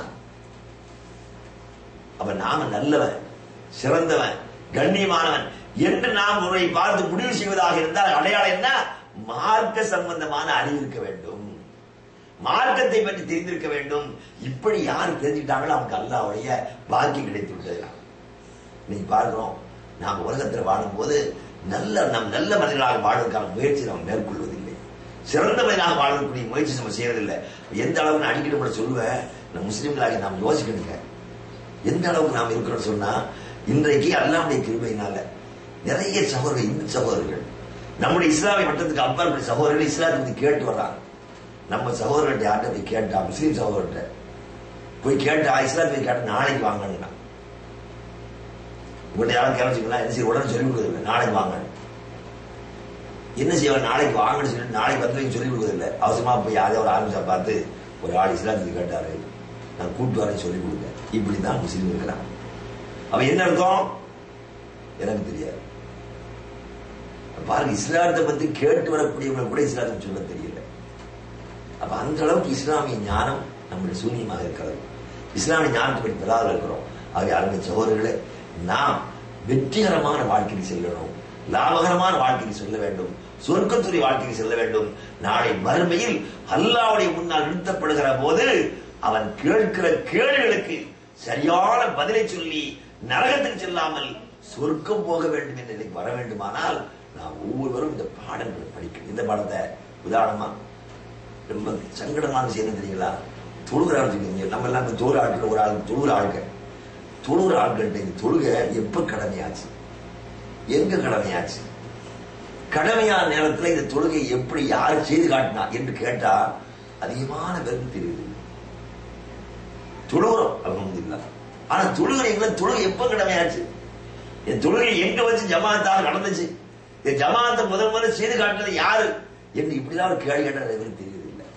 அப்ப நாம நல்லவன் சிறந்தவன் கண்ணியமானவன் என்று நாம் ஒருவரை பார்த்து முடிவு செய்வதாக இருந்தால் அடையாளம் என்ன மார்க்க சம்பந்தமான அறிவு இருக்க வேண்டும் மார்க்கத்தை பற்றி தெரிந்திருக்க வேண்டும் இப்படி யார் தெரிஞ்சுக்கிட்டாங்களோ அவனுக்கு அல்லாவுடைய பாக்கியம் கிடைத்து விட்டது இன்னைக்கு பார்க்கிறோம் நாம் உலகத்தில் வாழும்போது நல்ல நம் நல்ல மனிதர்களாக வாழ்வதற்கான முயற்சி நாம் மேற்கொள்வதில்லை சிறந்த மனிதனாக வாழ்வதற்குரிய முயற்சி நம்ம செய்யறதில்லை எந்த அளவுக்கு நான் அடிக்கடி கூட சொல்லுவேன் நம்ம முஸ்லீம்களாக நாம் யோசிக்கணுங்க எந்த அளவுக்கு நாம் இருக்கிறோம் சொன்னா இன்றைக்கு அல்லாவுடைய கிருபையினால நிறைய சகோதரர்கள் இந்து சகோதரர்கள் நம்முடைய இஸ்லாமிய மட்டத்துக்கு அப்பாற்பட்ட சகோதரர்கள் இஸ்லாத்தை பத்தி கேட்டு வர்றாங்க நம்ம சகோதரர்கிட்ட யார்கிட்ட போய் கேட்டா முஸ்லீம் சகோதரர்கிட்ட போய் கேட்டா இஸ்லாத்தை போய் கேட்டா நாளைக்கு வாங்கணும்னா உங்கள்ட்ட யாரும் கேட்கலாம் என்ன செய்ய உடனே சொல்லி கொடுக்குறதில்லை நாளைக்கு வாங்க என்ன செய்வார் நாளைக்கு வாங்கன்னு சொல்லிட்டு நாளைக்கு வந்து சொல்லி கொடுக்குறதில்லை அவசரமா போய் யாரையோ ஒரு ஆரம்பிச்சா பார்த்து ஒரு ஆள் இஸ்லாத்துக்கு கேட்டாரு நான் கூட்டு வரேன் சொல்லி கொடுங்க இப்படிதான் முஸ்லீம் இருக்கிறான் அவன் என்ன அர்த்தம் எனக்கு தெரியாது பாருங்க இஸ்லாத்தை பத்தி கேட்டு வரக்கூடியவங்க கூட இஸ்லாத்தை சொல்ல தெரியல அப்ப அந்த அளவுக்கு இஸ்லாமிய ஞானம் நம்முடைய சூன்யமாக இருக்கிறது இஸ்லாமிய ஞானத்தை பற்றி பெறாத இருக்கிறோம் ஆகிய அருமை சகோதரர்களே நாம் வெற்றிகரமான வாழ்க்கைக்கு செல்லணும் லாபகரமான வாழ்க்கைக்கு செல்ல வேண்டும் சொர்க்கத்துறை வாழ்க்கைக்கு செல்ல வேண்டும் நாளை மறுமையில் அல்லாவுடைய முன்னால் நிறுத்தப்படுகிற போது அவன் கேட்கிற கேள்விகளுக்கு சரியான பதிலை சொல்லி நரகத்துக்கு செல்லாமல் சொர்க்கம் போக வேண்டும் என்ற நிலைக்கு வர வேண்டுமானால் நாம் ஒவ்வொருவரும் இந்த பாடங்களை படிக்கணும் இந்த பாடத்தை உதாரணமா ரொம்ப சங்கடமான விஷயம் என்ன தெரியுங்களா தொழுகிற ஆட்கள் நம்ம எல்லாம் இந்த தொழுகிற ஆட்கள் ஒரு ஆள் தொழுகிற ஆட்கள் தொழுகிற ஆட்கள்கிட்ட இந்த தொழுகை எப்ப கடமையாச்சு எங்க கடமையாச்சு கடமையான நேரத்துல இந்த தொழுகை எப்படி யார் செய்து காட்டினா என்று கேட்டா அதிகமான பேருக்கு தெரியுது தொழுகிறோம் அலமதுல்லா ஆனா தொழுகிறீங்களா தொழுகை எப்ப கடமையாச்சு என் தொழுகை எங்க வச்சு ஜமாத்தாக நடந்துச்சு என் ஜமாத்தை முதல் முதல்ல செய்து காட்டினது யாரு என்று இப்படிதான் ஒரு கேள்வி கேட்ட நிறைய பேருக்கு தெரியுது இல்லை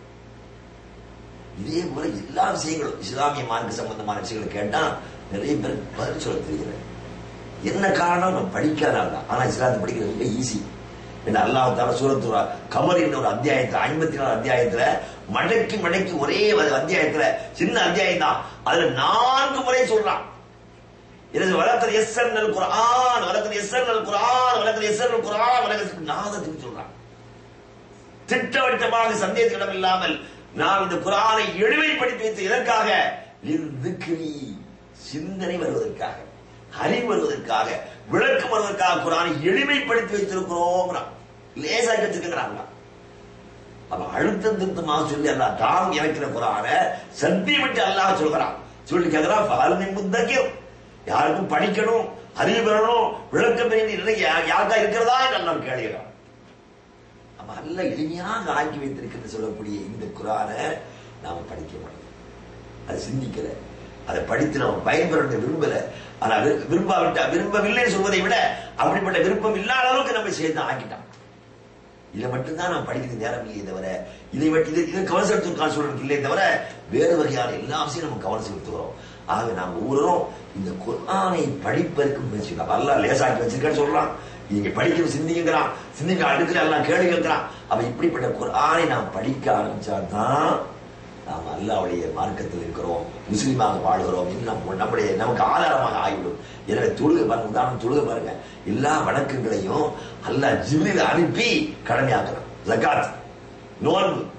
இதே போல எல்லா விஷயங்களும் இஸ்லாமிய மார்க்க சம்பந்தமான விஷயங்களை கேட்டா நிறைய பேருக்கு பதில் சொல்ல தெரியல என்ன காரணம் நம்ம படிக்காதனால தான் ஆனா இஸ்லாத்தை படிக்கிறது ரொம்ப ஈஸி என்ன அல்லாஹால சூரத்து கமர் என்ற ஒரு அத்தியாயத்துல ஐம்பத்தி நாலு அத்தியாயத்துல மடக்கி மடக்கி ஒரே ஒரு அத்தியாயத்துல சின்ன அத்தியாயம் தான் அதுல நான்கு முறை சொல்றான் இது வழக்கத்தில் எஸ் எல் குரான் வழக்கத்தில் எஸ் எல் குரான் வழக்கத்தில் எஸ் எல் குரான் வழக்கத்துக்கு நாதத்துக்கு சொல்றான் திட்டவட்டமாக சந்தேகத்துக்கு இடம் இல்லாமல் நாம் இந்த குரானை எளிமைப்படுத்தி வைத்து எதற்காக லிர்திக்ரி, சிந்தனை வருவதற்காக அறிவு வருவதற்காக விளக்கம் வருவதற்காக குரானை எளிமைப்படுத்தி வைத்திருக்கிறோம் லேசாக்கி வச்சிருக்கிறாங்க அப்ப அழுத்தம் திருத்தமாக சொல்லி அல்லா தான் இறக்கிற குரான சத்தியமிட்டு அல்லாஹ் சொல்கிறான் சொல்லி கேட்கிறான் பாலனை முத்தக்கியம் யாருக்கும் படிக்கணும் அறிவு பெறணும் விளக்கம் பெரிய யாருக்கா இருக்கிறதா என்று கேளுகிறான் அப்ப அல்ல எளிமையாக ஆக்கி வைத்திருக்கின்ற சொல்லக்கூடிய இந்த குரானை நாம படிக்க மாட்டோம் அது சிந்திக்கல அதை படித்து நம்ம பயன்பெற விரும்பல ஆனா விரு- விரும்பாவிட்டா விரும்பவில்லைன்னு சொல்வதை விட அப்படிப்பட்ட விருப்பம் இல்லாத அளவுக்கு நம்ம சேர்த்து ஆக்கிட்டான் இதை மட்டும்தான் நாம் படிக்கிறது நேரம் இல்லையே தவிர இதை விட்டு இது இது கவனம் செலுத்துவதற்கான சூழலுக்கு இல்லையே தவிர வேறு வகையான எல்லா விஷயம் நம்ம கவனம் செலுத்துகிறோம் ஆக நாம் ஒவ்வொருவரும் இந்த குர்ஆனை படிப்பதற்கு முயற்சி அல்லா லேசாக்கி வச்சிருக்கேன்னு சொல்றான் நீங்க படிக்க சிந்திங்கிறான் சிந்திக்க அடுக்கிற எல்லாம் கேள்வி கேட்கிறான் அப்ப இப்படிப்பட்ட குர்ஆனை நாம் படிக்க ஆரம்பிச்சாதான் நாம் அல்லாவுடைய மார்க்கத்தில் இருக்கிறோம் முஸ்லீமாக வாழ்கிறோம் இன்னும் நம்முடைய நமக்கு ஆதாரமாக ஆகிவிடும் எனவே தொழுகை பாருங்க உதாரணம் தொழுகை பாருங்க எல்லா வணக்கங்களையும் அல்லாஹ் ஜிப்ரீல் அனுப்பி கடமையாக்குறான் ஜகாத் நோன்பு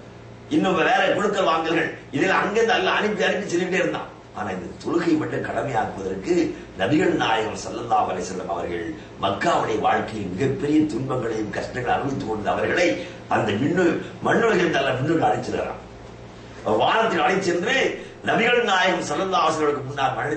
இன்னும் வேற குழுக்கள் வாங்கல்கள் இதில் அங்கிருந்து அல்ல அனுப்பி அனுப்பி சொல்லிட்டே இருந்தான் ஆனா இந்த தொழுகை மட்டும் கடமையாக்குவதற்கு நபிகள் நாயகம் ஸல்லல்லாஹு அலைஹி வஸல்லம் அவர்கள் மக்காவுடைய வாழ்க்கையில் மிகப்பெரிய துன்பங்களையும் கஷ்டங்களையும் அனுபவித்துக் கொண்ட அவர்களை அந்த மின்னு மண்ணுலகில் தள்ள மின்னோடு அழைச்சிருக்கிறான் வானத்தில் அழைச்சென்று நபிகள் நாயகம் ஸல்லல்லாஹு அலைஹி வஸல்லம் முன்னால் மழை